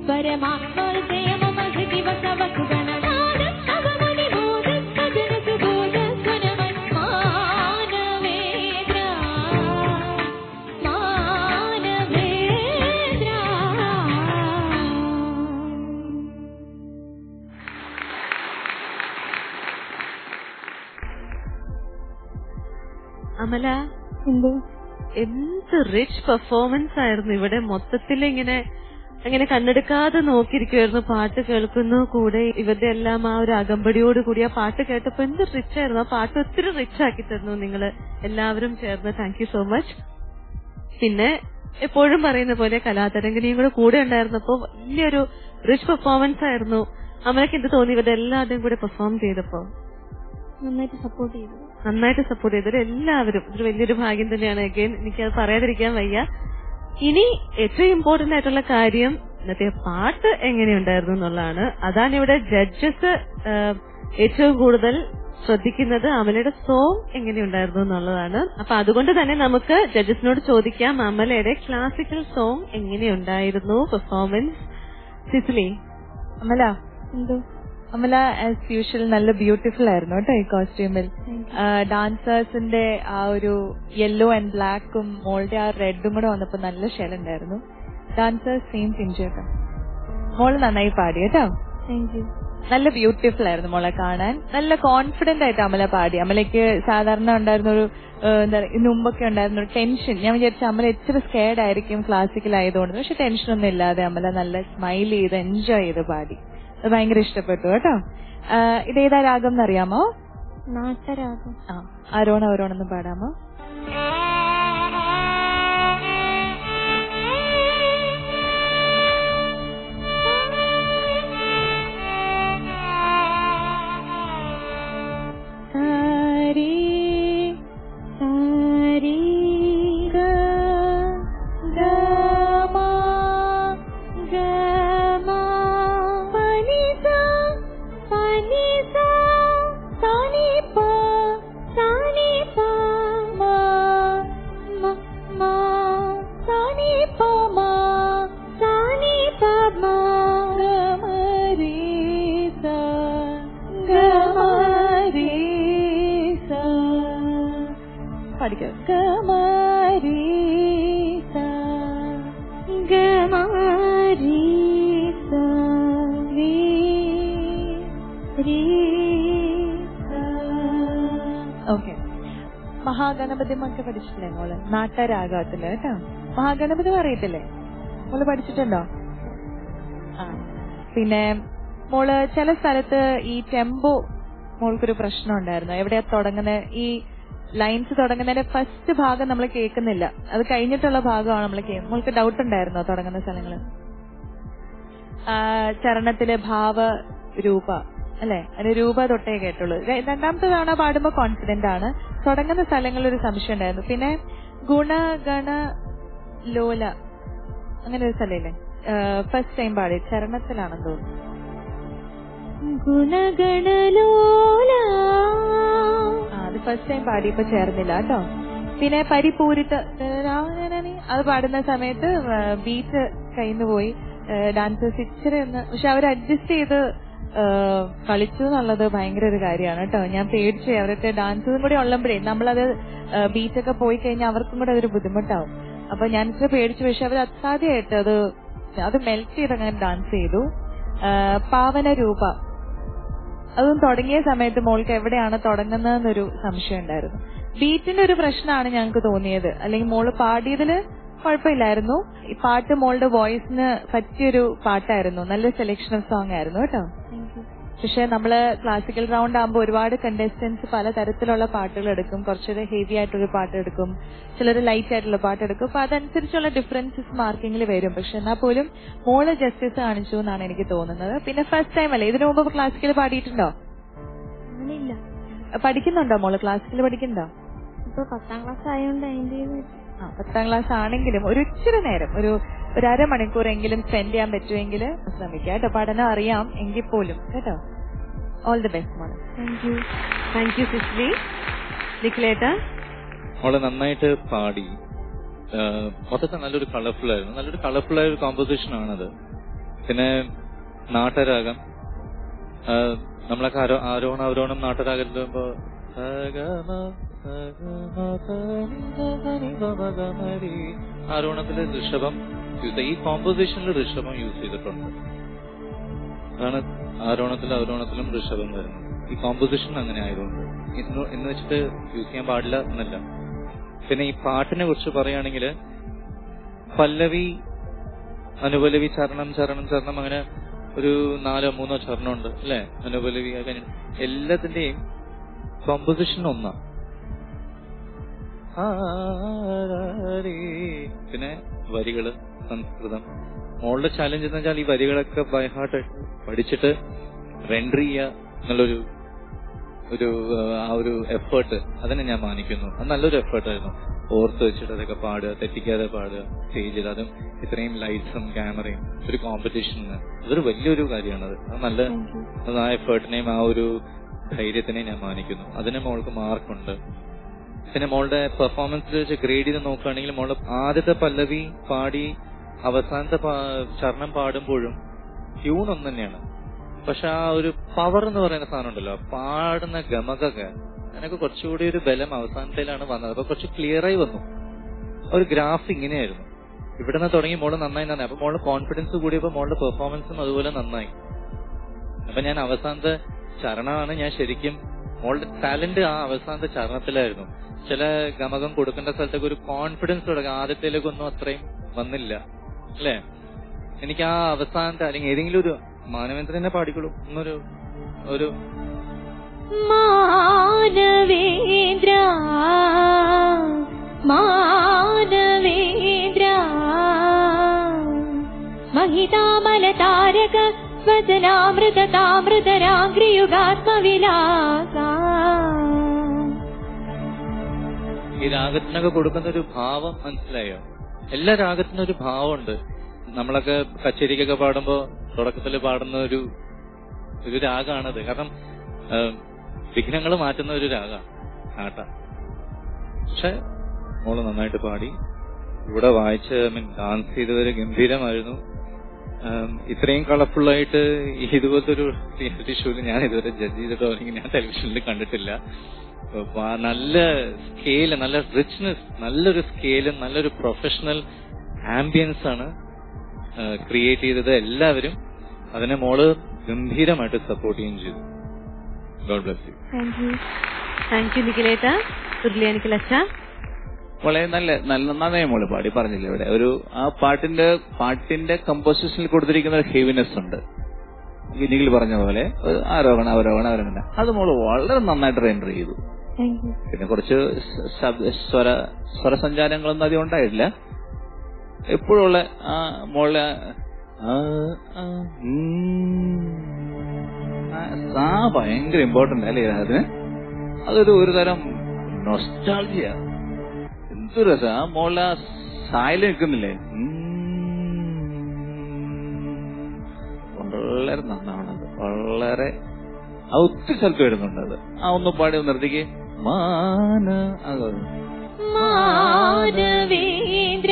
പരമാത്മാൽ ജയമമഹതി വസവസുഗണനാദ അവമുനിബോധ സജനസുബോധ സ്വനമൻ മാനവേന്ദ്ര മാനവേന്ദ്ര അമല എന്തോ എന്ത് റിച്ച് പെർഫോമൻസ് ആയിരുന്നു ഇവിടെ മൊത്തത്തിൽ ഇങ്ങനെ അങ്ങനെ കണ്ണെടുക്കാതെ നോക്കിയിരിക്കുവായിരുന്നു പാട്ട് കേൾക്കുന്നു കൂടെ ഇവരുടെ എല്ലാം ആ ഒരു അകമ്പടിയോട് കൂടി ആ പാട്ട് കേട്ടപ്പോ എന്ത് റിച്ച് ആയിരുന്നു ആ പാട്ട് ഒത്തിരി റിച്ച് ആക്കി തരുന്നു നിങ്ങൾ എല്ലാവരും ചേർന്ന് താങ്ക് യു സോ മച്ച് പിന്നെ എപ്പോഴും പറയുന്ന പോലെ കലാതരംഗിനിയും കൂടെ കൂടെ ഉണ്ടായിരുന്നപ്പോ വലിയൊരു റിച്ച് പെർഫോമൻസ് ആയിരുന്നു അമലക്ക് എന്ത് തോന്നി ഇവരുടെ എല്ലാവരുടെയും കൂടെ പെർഫോം ചെയ്തപ്പോ നന്നായിട്ട് സപ്പോർട്ട് ചെയ്തു നന്നായിട്ട് സപ്പോർട്ട് ചെയ്തത് എല്ലാവരും ഇതൊരു വലിയൊരു ഭാഗ്യം തന്നെയാണ് അഗൈൻ എനിക്കത് പറയാതിരിക്കാൻ വയ്യ ഇനി ഏറ്റവും ഇമ്പോർട്ടന്റ് ആയിട്ടുള്ള കാര്യം ഇന്നത്തെ പാട്ട് എങ്ങനെയുണ്ടായിരുന്നു എന്നുള്ളതാണ് അതാണ് ഇവിടെ ജഡ്ജസ് ഏറ്റവും കൂടുതൽ ശ്രദ്ധിക്കുന്നത് അമലയുടെ സോങ് എങ്ങനെയുണ്ടായിരുന്നു എന്നുള്ളതാണ് അപ്പൊ അതുകൊണ്ട് തന്നെ നമുക്ക് ജഡ്ജസിനോട് ചോദിക്കാം അമലയുടെ ക്ലാസിക്കൽ സോങ് എങ്ങനെയുണ്ടായിരുന്നു പെർഫോമൻസ് സിസിലി അമല എന്തോ അമല ആസ് യൂഷ്വൽ നല്ല ബ്യൂട്ടിഫുൾ ആയിരുന്നു കേട്ടോ ഈ കോസ്റ്റ്യൂമിൽ ഡാൻസേഴ്സിന്റെ ആ ഒരു യെല്ലോ ആൻഡ് ബ്ലാക്കും മോളുടെ ആ റെഡും കൂടെ വന്നപ്പോ നല്ല ഷെലുണ്ടായിരുന്നു ഡാൻസേഴ്സ് സെയിം പിഞ്ച് കേട്ടോ മോള് നന്നായി പാടി കേട്ടോ താങ്ക് യു നല്ല ബ്യൂട്ടിഫുൾ ആയിരുന്നു മോളെ കാണാൻ നല്ല കോൺഫിഡന്റ് ആയിട്ട് അമല പാടി അമലയ്ക്ക് സാധാരണ ഉണ്ടായിരുന്ന ഒരു ഏഹ്, എന്താ പറയുക ഇതിന് മുമ്പൊക്കെ ഉണ്ടായിരുന്ന ഒരു ടെൻഷൻ ഞാൻ വിചാരിച്ചു അമല ഇച്ചിരി സ്കേഡ് ആയിരിക്കും ക്ലാസിക്കൽ ആയതുകൊണ്ട് പക്ഷെ ടെൻഷനൊന്നും ഇല്ലാതെ അമല നല്ല സ്മൈൽ ചെയ്ത് എൻജോയ് ചെയ്ത് പാടി അത് ഭയങ്കര ഇഷ്ടപ്പെട്ടു കേട്ടോ ഏഹ്, ഇതേതാ രാഗം എന്നറിയാമോ നാട്ടരാഗം ആ ആരോണ ഓരോണെന്ന് പാടാമോ സാരി സാരി ഗ ഗ മ ഗ മ പനി സ പനി സ സാനി പ സാനി പ മ മ മ സാനി പ മ സാനി പ മ ഗ മ രി സ ഗ മ രി സ പഠിക്കാം ഗമാരി സ ഗമാരി സ രീ രീ സ ഓക്കെ മഹാഗണപതി ഒക്കെ പഠിച്ചിട്ടില്ലേ മോള് നാട്ടരാഗത്തില് കേട്ടോ മഹാഗണപതി അറിയത്തില്ലേ മോള് പഠിച്ചിട്ടുണ്ടോ ആ പിന്നെ മോള് ചില സ്ഥലത്ത് ഈ ടെമ്പോ മോൾക്കൊരു പ്രശ്നം ഉണ്ടായിരുന്നു എവിടെയാ തുടങ്ങുന്നത് ഈ ലൈൻസ് തുടങ്ങുന്നതിന്റെ ഫസ്റ്റ് ഭാഗം നമ്മൾ കേൾക്കുന്നില്ല അത് കഴിഞ്ഞിട്ടുള്ള ഭാഗമാണ് നമ്മൾ കേൾക്കുന്നത് മോൾക്ക് ഡൗട്ട് ഉണ്ടായിരുന്നോ തുടങ്ങുന്ന സ്ഥലങ്ങള് ആ, ചരണത്തിലെ ഭാവ രൂപ അല്ലെ അതിന് രൂപ തൊട്ടേ കേട്ടുള്ളൂ ര- രണ്ടാമത്തെ തവണ പാടുമ്പോ കോൺഫിഡന്റ് ആണ് തുടങ്ങുന്ന സ്ഥലങ്ങളിൽ ഒരു സംശയം ഉണ്ടായിരുന്നു പിന്നെ ഗുണഗണ ലോല അങ്ങനെ ഒരു സ്ഥലമില്ലേ ഫസ്റ്റ് ടൈം പാടി ചരണത്തിലാണെന്ന് തോന്നുന്നു ഗുണഗണലോല ആ, അത് ഫസ്റ്റ് ടൈം പാടിയപ്പോ ചേർന്നില്ല കേട്ടോ പിന്നെ പരിപൂരിത അത് പാടുന്ന സമയത്ത് ബീറ്റ് കയ്യിന്ന് പോയി ഡാൻസേഴ്സ് ഇച്ചിരി ഒന്ന് പക്ഷെ അവർ അഡ്ജസ്റ്റ് ചെയ്ത് ആ, കളിച്ചു എന്നുള്ളത് ഭയങ്കര ഒരു കാര്യമാണ് കേട്ടോ ഞാൻ പേടിച്ചു അവരൊക്കെ ഡാൻസും കൂടി ഉള്ളപ്പോഴേ നമ്മളത് ബീറ്റൊക്കെ പോയി കഴിഞ്ഞാൽ അവർക്കും കൂടെ അതൊരു ബുദ്ധിമുട്ടാവും അപ്പൊ ഞാൻ ഇച്ചിരി പേടിച്ചു പക്ഷെ അവർ അസാധ്യമായിട്ട് അത് അത് മെൽറ്റ് ചെയ്ത് അങ്ങനെ ഡാൻസ് ചെയ്തു ആ, പാവന രൂപ അതും തുടങ്ങിയ സമയത്ത് മോൾക്ക് എവിടെയാണ് തുടങ്ങുന്നതെന്നൊരു സംശയം ഉണ്ടായിരുന്നു ബീറ്റിന്റെ ഒരു പ്രശ്നമാണ് ഞങ്ങൾക്ക് തോന്നിയത് അല്ലെങ്കിൽ മോള് പാടിയതില് കുഴപ്പമില്ലായിരുന്നു ഈ പാട്ട് മോളുടെ വോയിസിന് പറ്റിയൊരു പാട്ടായിരുന്നു നല്ല സെലക്ഷൻ ഓഫ് സോങ് ആയിരുന്നു കേട്ടോ പക്ഷെ നമ്മള് ക്ലാസിക്കൽ റൗണ്ട് ആകുമ്പോൾ ഒരുപാട് കണ്ടസ്റ്റൻസ് പല തരത്തിലുള്ള പാട്ടുകൾ എടുക്കും കുറച്ചൊരു ഹെവി ആയിട്ടൊരു പാട്ട് എടുക്കും ചിലർ ലൈറ്റ് ആയിട്ടുള്ള പാട്ട് എടുക്കും അപ്പൊ അതനുസരിച്ചുള്ള ഡിഫറൻസസ് മാർക്കിങ്ങിൽ വരും പക്ഷെ എന്നാൽ പോലും മോള് ജസ്റ്റിസ് കാണിച്ചു എന്നാണ് എനിക്ക് തോന്നുന്നത് പിന്നെ ഫസ്റ്റ് ടൈം അല്ലേ ഇതിനു മുമ്പ് ക്ലാസിക്കൽ പാടിയിട്ടുണ്ടോ അങ്ങനെയില്ല പഠിക്കുന്നുണ്ടോ മോള് ക്ലാസിക്കൽ പഠിക്കുന്നുണ്ടോ ഇപ്പൊ പത്താം ക്ലാസ് ആയതുകൊണ്ട് അതിന്റെ ഇത് ആ പത്താം ക്ലാസ് ആണെങ്കിലും ഒരു ഇച്ചിരി നേരം ഒരു ഒരു അരമണിക്കൂറെങ്കിലും സ്പെൻഡ് ചെയ്യാൻ പറ്റുമെങ്കിൽ ശ്രമിക്കുക കേട്ടോ പഠനം അറിയാം എങ്കിൽ പോലും കേട്ടോ ഓൾ ദി ബെസ്റ്റ് മോളെ thank you thank you Cicily നിഖിലേട്ട മോളെ നന്നായിട്ട് പാടി ആഹ് മൊത്തത്തിൽ നല്ലൊരു കളർഫുൾ ആയിരുന്നു നല്ലൊരു കളർഫുൾ ആയ ഒരു കോമ്പോസിഷൻ ആണത് പിന്നെ നാട്ടരാഗം ആ, നമ്മളൊക്കെ ആരോ ആരോഹണം അവരോഹണം നാട്ടരാഗത്തിൽ വരുമ്പോ സഗമ സഗമ പനി പമ ഗമരി. ആരോഹണത്തില് ഋഷഭം യൂസ് ഈ കോമ്പോസിഷനിൽ ഋഷഭം യൂസ് ചെയ്തിട്ടുണ്ട് അതാണ് ആരോഹണത്തിലും അവരോഹണത്തിലും ഋഷഭം വരുന്നത് ഈ കോമ്പോസിഷൻ അങ്ങനെ ആയതുകൊണ്ട് ഇന്ന് എന്ന് വെച്ചിട്ട് യൂസ് ചെയ്യാൻ പാടില്ല എന്നല്ല പിന്നെ ഈ പാട്ടിനെ കുറിച്ച് പറയുകയാണെങ്കിൽ പല്ലവി അനുപല്ലവി ചരണം ചരണം ചരണം അങ്ങനെ ഒരു നാലോ മൂന്നോ ചരണമുണ്ട് അല്ലെ അനുപല്ലവി അങ്ങനെ എല്ലാത്തിന്റെയും കോമ്പോസിഷൻ ഒന്നാ ആരാരേ. പിന്നെ വരികള് സംസ്കൃതം മോളുടെ ചാലഞ്ച് എന്ന് വെച്ചാൽ ഈ വരികളൊക്കെ ബൈ ഹാർട്ട് പഠിച്ചിട്ട് റെൻഡർ ചെയ്യുക എന്നുള്ളൊരു ഒരു ആ, ആ ഒരു എഫേർട്ട് അതിനെ ഞാൻ മാനിക്കുന്നു അത് നല്ലൊരു എഫേർട്ടായിരുന്നു ഓർത്ത് വെച്ചിട്ട് അതൊക്കെ പാടുക തെറ്റിക്കാതെ പാടുക സ്റ്റേജിൽ അതും ഇത്രയും ലൈറ്റ്സും ക്യാമറയും ഒരു കോമ്പറ്റീഷന് അതൊരു വലിയൊരു കാര്യമാണത് അത് നല്ല അത് ആ എഫേർട്ടിനെയും ആ ഒരു ധൈര്യത്തിനെയും ഞാൻ മാനിക്കുന്നു അതിന് മോൾക്ക് മാർക്കുണ്ട് പിന്നെ മോളുടെ പെർഫോമൻസിൽ വെച്ച് ഗ്രേഡ് ചെയ്ത് നോക്കുകയാണെങ്കിൽ മോള് ആദ്യത്തെ പല്ലവി പാടി അവസാനത്തെ പാ- ചരണം പാടുമ്പോഴും ട്യൂൺ ഒന്ന് തന്നെയാണ് പക്ഷെ ആ ഒരു പവർ എന്ന് പറയുന്ന സാധനം ഉണ്ടല്ലോ പാടുന്ന ഗമകൊക്കെ അതിനൊക്കെ കുറച്ചുകൂടി ഒരു ബലം അവസാനത്തിലാണ് വന്നത് അപ്പൊ കുറച്ച് ക്ലിയർ ആയി വന്നു ആ ഒരു ഗ്രാഫ് ഇങ്ങനെയായിരുന്നു ഇവിടെ നിന്ന് തുടങ്ങി മോള് നന്നായി നന്നായി അപ്പൊ മോള് കോൺഫിഡൻസ് കൂടിയപ്പോ മോളുടെ പെർഫോമൻസും അതുപോലെ നന്നായി അപ്പൊ ഞാൻ അവസാനത്തെ ചരണമാണ് ഞാൻ ശരിക്കും മോളുടെ ടാലന്റ് ആ അവസാനത്തെ ചരണത്തിലായിരുന്നു ചില ഗമകം കൊടുക്കേണ്ട സ്ഥലത്തൊക്കെ ഒരു കോൺഫിഡൻസ് തുടങ്ങി ആദ്യത്തിലേക്കൊന്നും അത്രയും വന്നില്ല അല്ലേ എനിക്ക് ആ അവസാനത്തെ അല്ലെങ്കിൽ ഏതെങ്കിലും ഒരു മാനവേന്ദ്രൻ തന്നെ പാടിക്കോളൂ ഒന്നൊരു ഒരു മാനവേന്ദ്ര മാനവേന്ദ്ര महितामल तारक स्वजनामृत तामृतराग्रियुगात्मविलासा ഈ രാഗത്തിനൊക്കെ കൊടുക്കുന്ന ഒരു ഭാവം മനസ്സിലായോ എല്ലാ രാഗത്തിനും ഒരു ഭാവമുണ്ട് നമ്മളൊക്കെ കച്ചേരിക്കൊക്കെ പാടുമ്പോ തുടക്കത്തിൽ പാടുന്ന ഒരു ഒരു രാഗാണത് കാരണം വിഘ്നങ്ങൾ മാറ്റുന്ന ഒരു രാഗ ആട്ട പക്ഷെ മോള് നന്നായിട്ട് പാടി ഇവിടെ വായിച്ച് മീൻ ഡാൻസ് ചെയ്തവര് ഗംഭീരമായിരുന്നു ഉം, ഇത്രയും കളർഫുൾ ആയിട്ട് ഇതുപോലത്തെ ഒരു റിയാലിറ്റി ഷോയിൽ ഞാൻ ഇതുവരെ ജഡ്ജ് ചെയ്തിട്ടോ അല്ലെങ്കിൽ ഞാൻ ടെലിവിഷനിൽ കണ്ടിട്ടില്ല അപ്പൊ ആ നല്ല സ്കെയില് നല്ല റിച്ച്നെസ് നല്ലൊരു സ്കെയിലും നല്ലൊരു പ്രൊഫഷണൽ ആംബിയൻസ് ആണ് ക്രിയേറ്റ് ചെയ്തത് എല്ലാവരും അതിനെ മോള് ഗംഭീരമായിട്ട് സപ്പോർട്ട് ചെയ്യുകയും ചെയ്തു God bless you thank you thank you നിഖിലേട്ട തുർലിയാനിക്കലച്ച വളരെ നല്ല നല്ല നന്നായി മോള് പാടി പറഞ്ഞില്ലേ ഇവിടെ ഒരു ആ പാട്ടിന്റെ പാട്ടിന്റെ കമ്പോസിഷനിൽ കൊടുത്തിരിക്കുന്ന ഒരു ഹെവിനെസ് ഉണ്ട് വിനികൾ പറഞ്ഞ പോലെ ഒരു ആരോഹണം അവരോഹണം അവരോഹണം അത് മോള് വളരെ നന്നായിട്ട് റെൻഡർ ചെയ്തു താങ്ക് യു പിന്നെ കുറച്ച് സ- ശബ്ദ സ്വര സ്വരസഞ്ചാരങ്ങളൊന്നും അധികം ഉണ്ടായിട്ടില്ല എപ്പോഴുള്ള ആ മോളെ ആ, ആ, ഉം. ആ, സാ ഭയങ്കര ഇമ്പോർട്ടന്റ് അല്ലേ അതിന് അതൊരു ഒരു തരം നൊസ്റ്റാൾജിയ എന്ത് രസം ആ മോളെ സായല് നിൽക്കുന്നില്ലേ ഉം. വളരെ നന്നാണത് വളരെ ആ ഒത്തിരി സ്ഥലത്ത് വരുന്നുണ്ട് അത് ആ ഒന്ന് പാടി ഒന്ന് നിർത്തിക്ക് മാന അത് മാനവേന്ദ്ര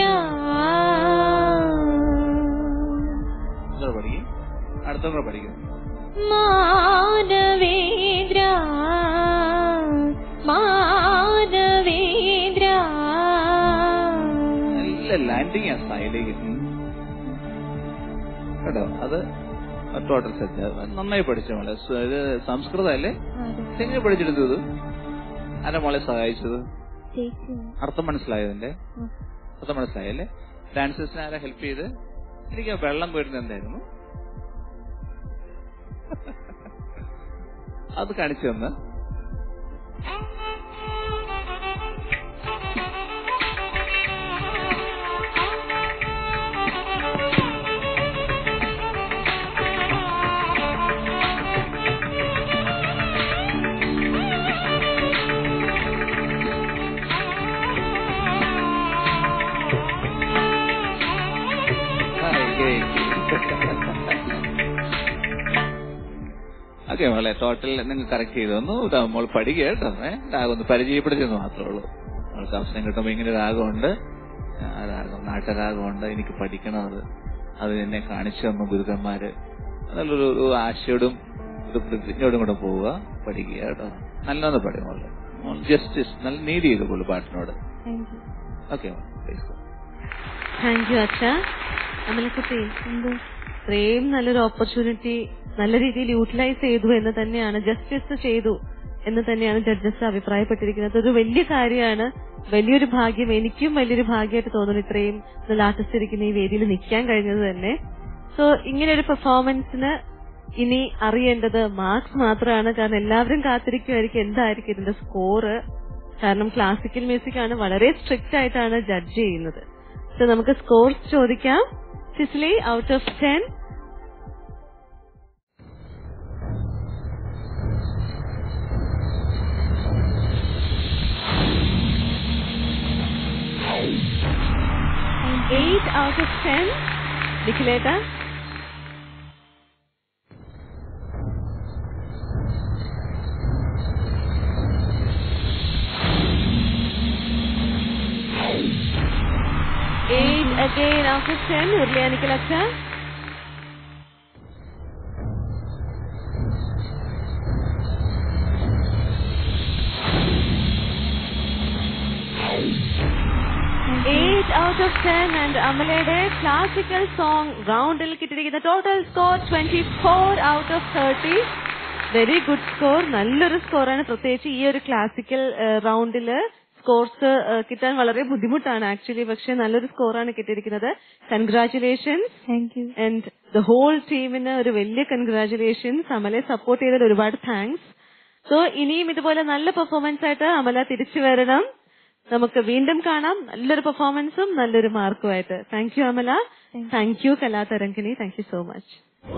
ഇങ്ങനെ പഠിക്കും അടുത്ത കൂടെ പഠിക്കും മാനവേന്ദ്ര മാനവേന്ദ്ര നല്ല ലാൻഡിങ് ആ സൈഡിലേക്ക് ഉം. കേട്ടോ അത് ടോട്ടൽ സെറ്റ് നന്നായി പഠിച്ച മോളെ സ്വ- ഇത് സംസ്കൃതം അല്ലേ എങ്ങനെ പഠിച്ചെടുത്തു ഇത് ആരാ മോളെ സഹായിച്ചത് ചേച്ചി അർത്ഥം മനസ്സിലായതിന്റെ അർത്ഥം മനസ്സിലായല്ലേ ഡാൻസേഴ്സിനെ ആരാ ഹെൽപ്പ് ചെയ്ത് എനിക്ക് ആ വെള്ളം പോയിരുന്നത് എന്തായിരുന്നു അത് കാണിച്ചു തന്ന് ഓക്കെ മോളെ ടോട്ടൽ നിങ്ങൾ കറക്റ്റ് ചെയ്തു തന്നു ഇതാ മോൾ പഠിക്കുക കേട്ടോ ഏഹ് രാഗം ഒന്ന് പരിചയപ്പെടുത്തിയെന്ന് മാത്രമേ ഉള്ളൂ നമ്മൾക്ക് അവസരം കിട്ടുമ്പോ ഇങ്ങനെ രാഗമുണ്ട് ആ രാഗം നാട്ടരാഗമുണ്ട് എനിക്ക് പഠിക്കണം അത് അത് എന്നെ കാണിച്ചു തന്നു ഗുരുക്കന്മാര് നല്ലൊരു ഒരു ആശയോടും ഒരു പ്രതിജ്ഞയോടും കൂടെ പോവുക പഠിക്കുക കേട്ടോ നല്ലത് പഠിക്കുള്ളൂ ജസ്റ്റിസ് നല്ല നീതി ചെയ്തോളൂ പാട്ടിനോട് ഓക്കെ താങ്ക് യു അച്ഛ അമലക്കുട്ടി ഇത്രയും നല്ലൊരു ഓപ്പർച്യൂണിറ്റി നല്ല രീതിയിൽ യൂട്ടിലൈസ് ചെയ്തു എന്ന് തന്നെയാണ് ജസ്റ്റിസ് ചെയ്തു എന്ന് തന്നെയാണ് ജഡ്ജസ് അഭിപ്രായപ്പെട്ടിരിക്കുന്നത് ഒരു വലിയ കാര്യമാണ് വലിയൊരു ഭാഗ്യം എനിക്കും വലിയൊരു ഭാഗ്യമായിട്ട് തോന്നുന്നു ഇത്രയും നല്ല ആർട്ടിസ്റ്റ് ഇരിക്കുന്ന ഈ വേദിയിൽ നിൽക്കാൻ കഴിഞ്ഞത് തന്നെ സോ ഇങ്ങനെ ഒരു പെർഫോമൻസിന് ഇനി അറിയേണ്ടത് മാർക്സ് മാത്രമാണ് കാരണം എല്ലാവരും കാത്തിരിക്കുമായിരിക്കും എന്തായിരിക്കും ഇതിന്റെ സ്കോറ് കാരണം ക്ലാസിക്കൽ മ്യൂസിക് ആണ് വളരെ സ്ട്രിക്റ്റ് ആയിട്ടാണ് ജഡ്ജ് ചെയ്യുന്നത് സോ നമുക്ക് സ്കോർസ് ചോദിക്കാം Cicily out of ten eight out of ten നിഖിലേട്ട eight again out of ten ഉരുളിയാനിക്കലച്ച eight out of ten and അമലയുടെ ക്ലാസിക്കൽ സോങ് റൗണ്ടിൽ കിട്ടിയിരിക്കുന്ന total score twenty four out of thirty very good score നല്ലൊരു സ്കോറാണ് പ്രത്യേകിച്ച് ഈ ഒരു ക്ലാസിക്കൽ റൗണ്ടില് സ്കോർസ് കിട്ടാൻ വളരെ ബുദ്ധിമുട്ടാണ് ആക്ച്വലി പക്ഷെ നല്ലൊരു സ്കോറാണ് കിട്ടിയിരിക്കുന്നത് congratulations thank you and the whole ടീമിന് ഒരു വലിയ കൺഗ്രാറ്റുലേഷൻസ് അമലെ സപ്പോർട്ട് ചെയ്തതിൽ ഒരുപാട് താങ്ക്സ് സോ ഇനിയും ഇതുപോലെ നല്ല പെർഫോമൻസ് ആയിട്ട് അമല തിരിച്ചു വരണം നമുക്ക് വീണ്ടും കാണാം നല്ലൊരു പെർഫോമൻസും നല്ലൊരു മാർക്കുമായിട്ട് thank you Amala thank you Kalatharangini thank you so much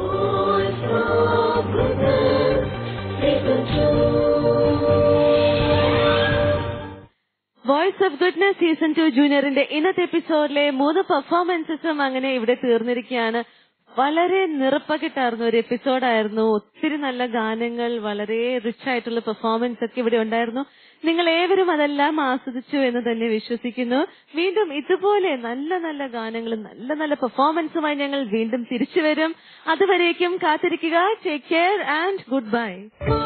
voice of goodness season two ജൂനിയറിന്റെ ഇന്നത്തെ എപ്പിസോഡിലെ മൂന്ന് പെർഫോമൻസസും അങ്ങനെ ഇവിടെ തീർന്നിരിക്കുകയാണ് വളരെ നിറപ്പകിട്ടാർന്ന ഒരു എപ്പിസോഡായിരുന്നു ഒത്തിരി നല്ല ഗാനങ്ങൾ വളരെ റിച്ച് ആയിട്ടുള്ള പെർഫോമൻസ് ഒക്കെ ഇവിടെ ഉണ്ടായിരുന്നു നിങ്ങൾ ഏവരും അതെല്ലാം ആസ്വദിച്ചു എന്ന് തന്നെ വിശ്വസിക്കുന്നു വീണ്ടും ഇതുപോലെ നല്ല നല്ല ഗാനങ്ങളും നല്ല നല്ല പെർഫോമൻസുമായി ഞങ്ങൾ വീണ്ടും തിരിച്ചു വരും അതുവരേക്കും കാത്തിരിക്കുക take care and good bye